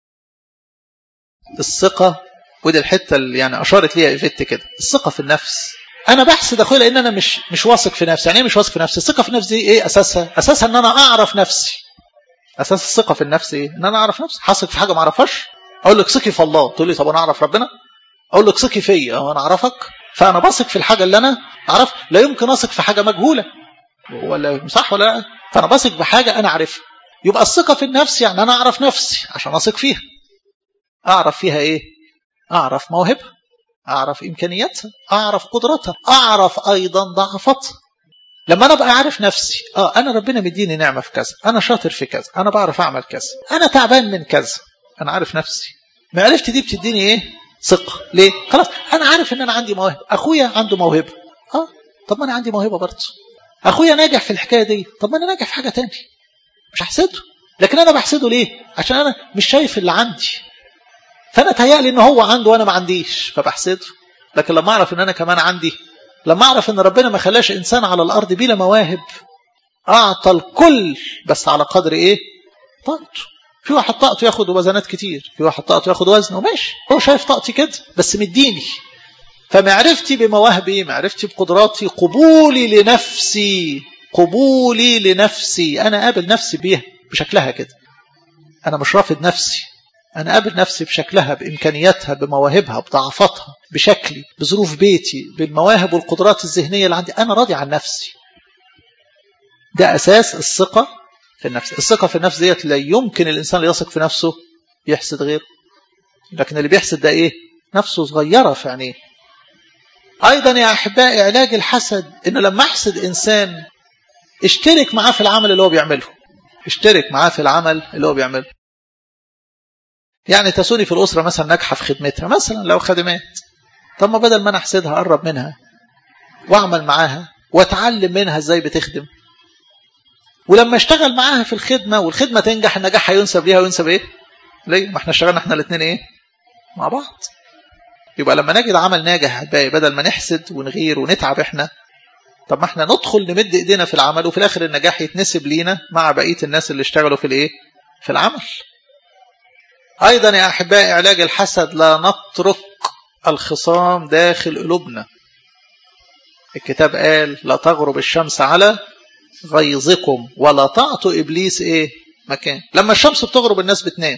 الثقه ودي الحته اللي يعني اشارت ليها ايفيت كده الثقه في النفس انا بحسد اخويا لان انا مش مش واثق في نفسي يعني ايه مش واثق في نفسي الثقه في النفس دي ايه اساسها اساسها ان انا اعرف نفسي اساس الثقه في النفس ايه ان انا اعرف نفسي حاثق في حاجه ما اعرفهاش اقول لك ثقي في الله تقول لي طب انا اعرف ربنا اقول لك ثقي فيا وانا اعرفك فانا بثق في الحاجه اللي انا اعرف لا يمكن اثق في حاجه مجهوله ولا صح ولا لا فانا بثق بحاجه انا عارفها يبقى الثقه في النفس يعني انا اعرف نفسي عشان اثق فيها اعرف فيها ايه اعرف موهبها اعرف امكانياتها اعرف قدرتها اعرف ايضا ضعفاتها لما انا ابقى عارف نفسي اه انا ربنا مديني نعمه في كذا انا شاطر في كذا انا بعرف اعمل كذا انا تعبان من كذا انا عارف نفسي معرفتي دي بتديني ايه ثقه ليه خلاص انا عارف ان انا عندي مواهب اخويا عنده موهبه اه طب ما انا عندي موهبه برضه اخويا ناجح في الحكايه دي طب ما انا ناجح في حاجه تاني مش هحسده لكن انا بحسده ليه عشان انا مش شايف اللي عندي فانا تهيألي ان هو عنده وانا ما عنديش فبحسده لكن لما اعرف ان انا كمان عندي لما اعرف ان ربنا ما خلاش انسان على الارض بلا مواهب اعطى الكل بس على قدر ايه طاقته في واحد طاقته ياخد وزنات كتير في واحد طاقته ياخد وزن وماشي هو شايف طاقتي كده بس مديني فمعرفتي بمواهبي معرفتي بقدراتي قبولي لنفسي قبولي لنفسي انا قابل نفسي بيها بشكلها كده انا مش رافض نفسي أنا قابل نفسي بشكلها بإمكانياتها بمواهبها بضعفاتها بشكلي بظروف بيتي بالمواهب والقدرات الذهنية اللي عندي أنا راضي عن نفسي ده أساس الثقة في النفس الثقة في النفس ديت لا يمكن الإنسان اللي يثق في نفسه يحسد غيره لكن اللي بيحسد ده إيه نفسه صغيرة في عينيه أيضا يا أحبائي علاج الحسد إنه لما أحسد إنسان اشترك معاه في العمل اللي هو بيعمله اشترك معاه في العمل اللي هو بيعمله يعني تسوني في الأسرة مثلا ناجحة في خدمتها مثلا لو خدمات طب ما بدل ما أنا أحسدها أقرب منها وأعمل معاها وأتعلم منها إزاي بتخدم ولما اشتغل معاها في الخدمة والخدمة تنجح النجاح هينسب ليها وينسب إيه؟ ليه؟ ما احنا اشتغلنا احنا الاثنين إيه؟ مع بعض يبقى لما نجد عمل ناجح باقي بدل ما نحسد ونغير ونتعب احنا طب ما احنا ندخل نمد ايدينا في العمل وفي الاخر النجاح يتنسب لينا مع بقيه الناس اللي اشتغلوا في الايه في العمل أيضا يا أحبائي علاج الحسد لا نترك الخصام داخل قلوبنا الكتاب قال لا تغرب الشمس على غيظكم ولا تعطوا إبليس إيه مكان لما الشمس بتغرب الناس بتنام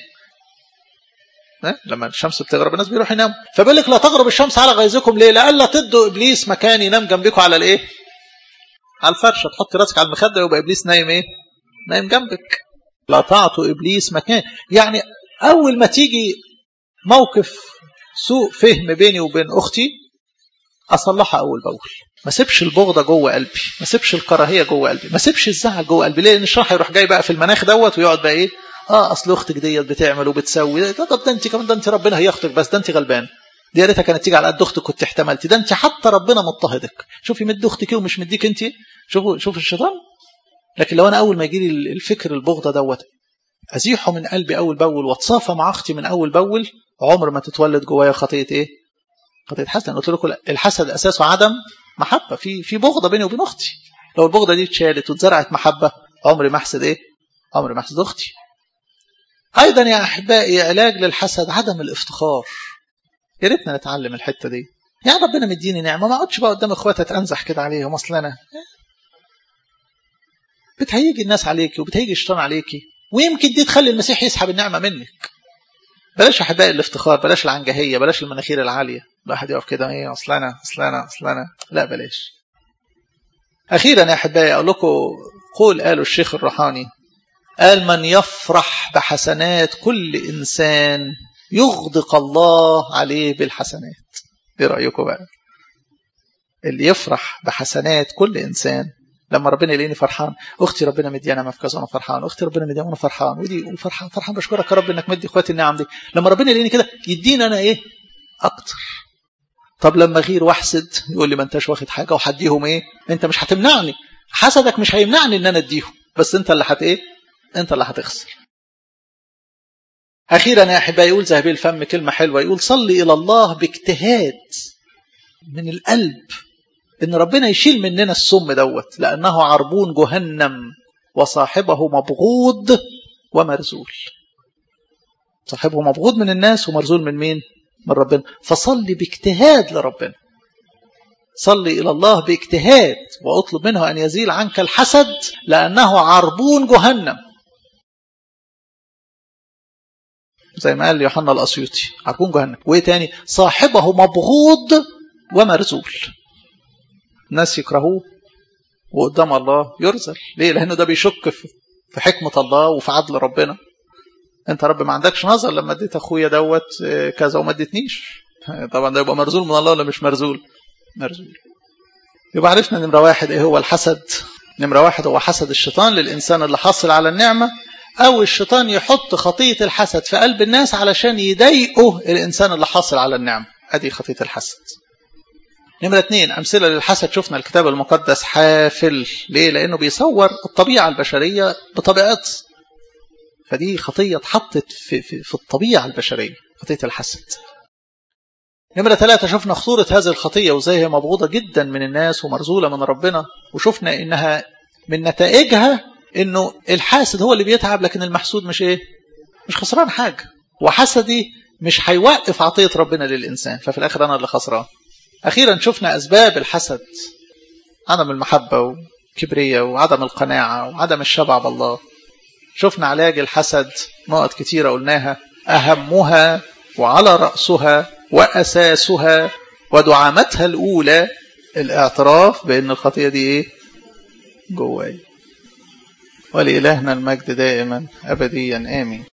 لما الشمس بتغرب الناس بيروح ينام فبيقول لك لا تغرب الشمس على غيظكم ليه لألا تدوا إبليس مكان ينام جنبكم على الإيه على الفرشة تحط راسك على المخدة ويبقى إبليس نايم إيه نايم جنبك لا تعطوا إبليس مكان يعني أول ما تيجي موقف سوء فهم بيني وبين أختي أصلحها أول بأول ما سيبش البغضة جوه قلبي ما سيبش الكراهية جوه قلبي ما سيبش الزعل جوه قلبي ليه لأن الشرح يروح جاي بقى في المناخ دوت ويقعد بقى إيه اه اصل اختك ديت بتعمل وبتسوي طب ده انت كمان ده انت ربنا هياخدك بس ده انت غلبان دي يا ريتها كانت تيجي على قد اختك كنت احتملتي ده انت حتى ربنا مضطهدك شوفي مد اختك ومش مديك انت شوفوا شوف الشيطان لكن لو انا اول ما يجي لي الفكر البغضه دوت ازيحه من قلبي اول باول واتصافى مع اختي من اول باول عمر ما تتولد جوايا خطيه ايه خطيه حسد قلت لكم الحسد اساسه عدم محبه في في بغضه بيني وبين اختي لو البغضه دي اتشالت واتزرعت محبه عمري ما احسد ايه عمري ما احسد اختي أيضا يا أحبائي علاج للحسد عدم الافتخار يا ريتنا نتعلم الحتة دي يعني ربنا مديني نعمة ما اقعدش بقى قدام اخواتي اتأنزح كده عليهم اصل انا بتهيجي الناس عليكي وبتهيجي الشيطان عليكي ويمكن دي تخلي المسيح يسحب النعمة منك بلاش يا احبائي الافتخار بلاش العنجهية بلاش المناخير العالية الواحد يقف كده ايه اصل انا اصل انا اصل انا لا بلاش اخيرا يا احبائي اقول لكم قول قاله الشيخ الروحاني قال من يفرح بحسنات كل انسان يغدق الله عليه بالحسنات ايه رايكم بقى اللي يفرح بحسنات كل انسان لما ربنا يلاقيني فرحان اختي ربنا مديانا في كذا وانا فرحان اختي ربنا مديانا وانا فرحان ودي وفرحان فرحان بشكرك يا رب انك مدي اخواتي النعم دي لما ربنا يلاقيني كده يديني انا ايه اكتر طب لما غير واحسد يقول لي ما انتش واخد حاجه وهديهم ايه انت مش هتمنعني حسدك مش هيمنعني ان انا اديهم بس انت اللي هت ايه انت اللي هتخسر اخيرا يا احبائي يقول ذهبي الفم كلمه حلوه يقول صلي الى الله باجتهاد من القلب ان ربنا يشيل مننا السم دوت لانه عربون جهنم وصاحبه مبغوض ومرزول صاحبه مبغوض من الناس ومرزول من مين من ربنا فصلي باجتهاد لربنا صلي إلى الله باجتهاد وأطلب منه أن يزيل عنك الحسد لأنه عربون جهنم زي ما قال يوحنا الأسيوطي عربون جهنم وإيه تاني صاحبه مبغوض ومرزول الناس يكرهوه وقدام الله يرزل ليه لأنه ده بيشك في حكمة الله وفي عدل ربنا انت رب ما عندكش نظر لما اديت اخويا دوت كذا وما اديتنيش طبعا ده يبقى مرزول من الله ولا مش مرزول مرزول يبقى عرفنا نمرة واحد ايه هو الحسد نمرة واحد هو حسد الشيطان للإنسان اللي حاصل على النعمة أو الشيطان يحط خطية الحسد في قلب الناس علشان يضايقه الإنسان اللي حاصل على النعمة أدي خطية الحسد نمرة اثنين أمثلة للحسد شفنا الكتاب المقدس حافل ليه؟ لأنه بيصور الطبيعة البشرية بطبيعات فدي خطية اتحطت في, في, في الطبيعة البشرية خطية الحسد نمرة ثلاثة شفنا خطورة هذه الخطية وازاي هي مبغوضة جدا من الناس ومرزولة من ربنا وشفنا انها من نتائجها انه الحاسد هو اللي بيتعب لكن المحسود مش ايه مش خسران حاجة وحسدي مش هيوقف عطية ربنا للإنسان ففي الآخر أنا اللي خسران أخيرا شفنا أسباب الحسد عدم المحبة وكبرية وعدم القناعة وعدم الشبع بالله شفنا علاج الحسد نقط كتيرة قلناها أهمها وعلى رأسها وأساسها ودعامتها الأولى الاعتراف بأن الخطية دي إيه جواي ولإلهنا المجد دائما أبديا آمين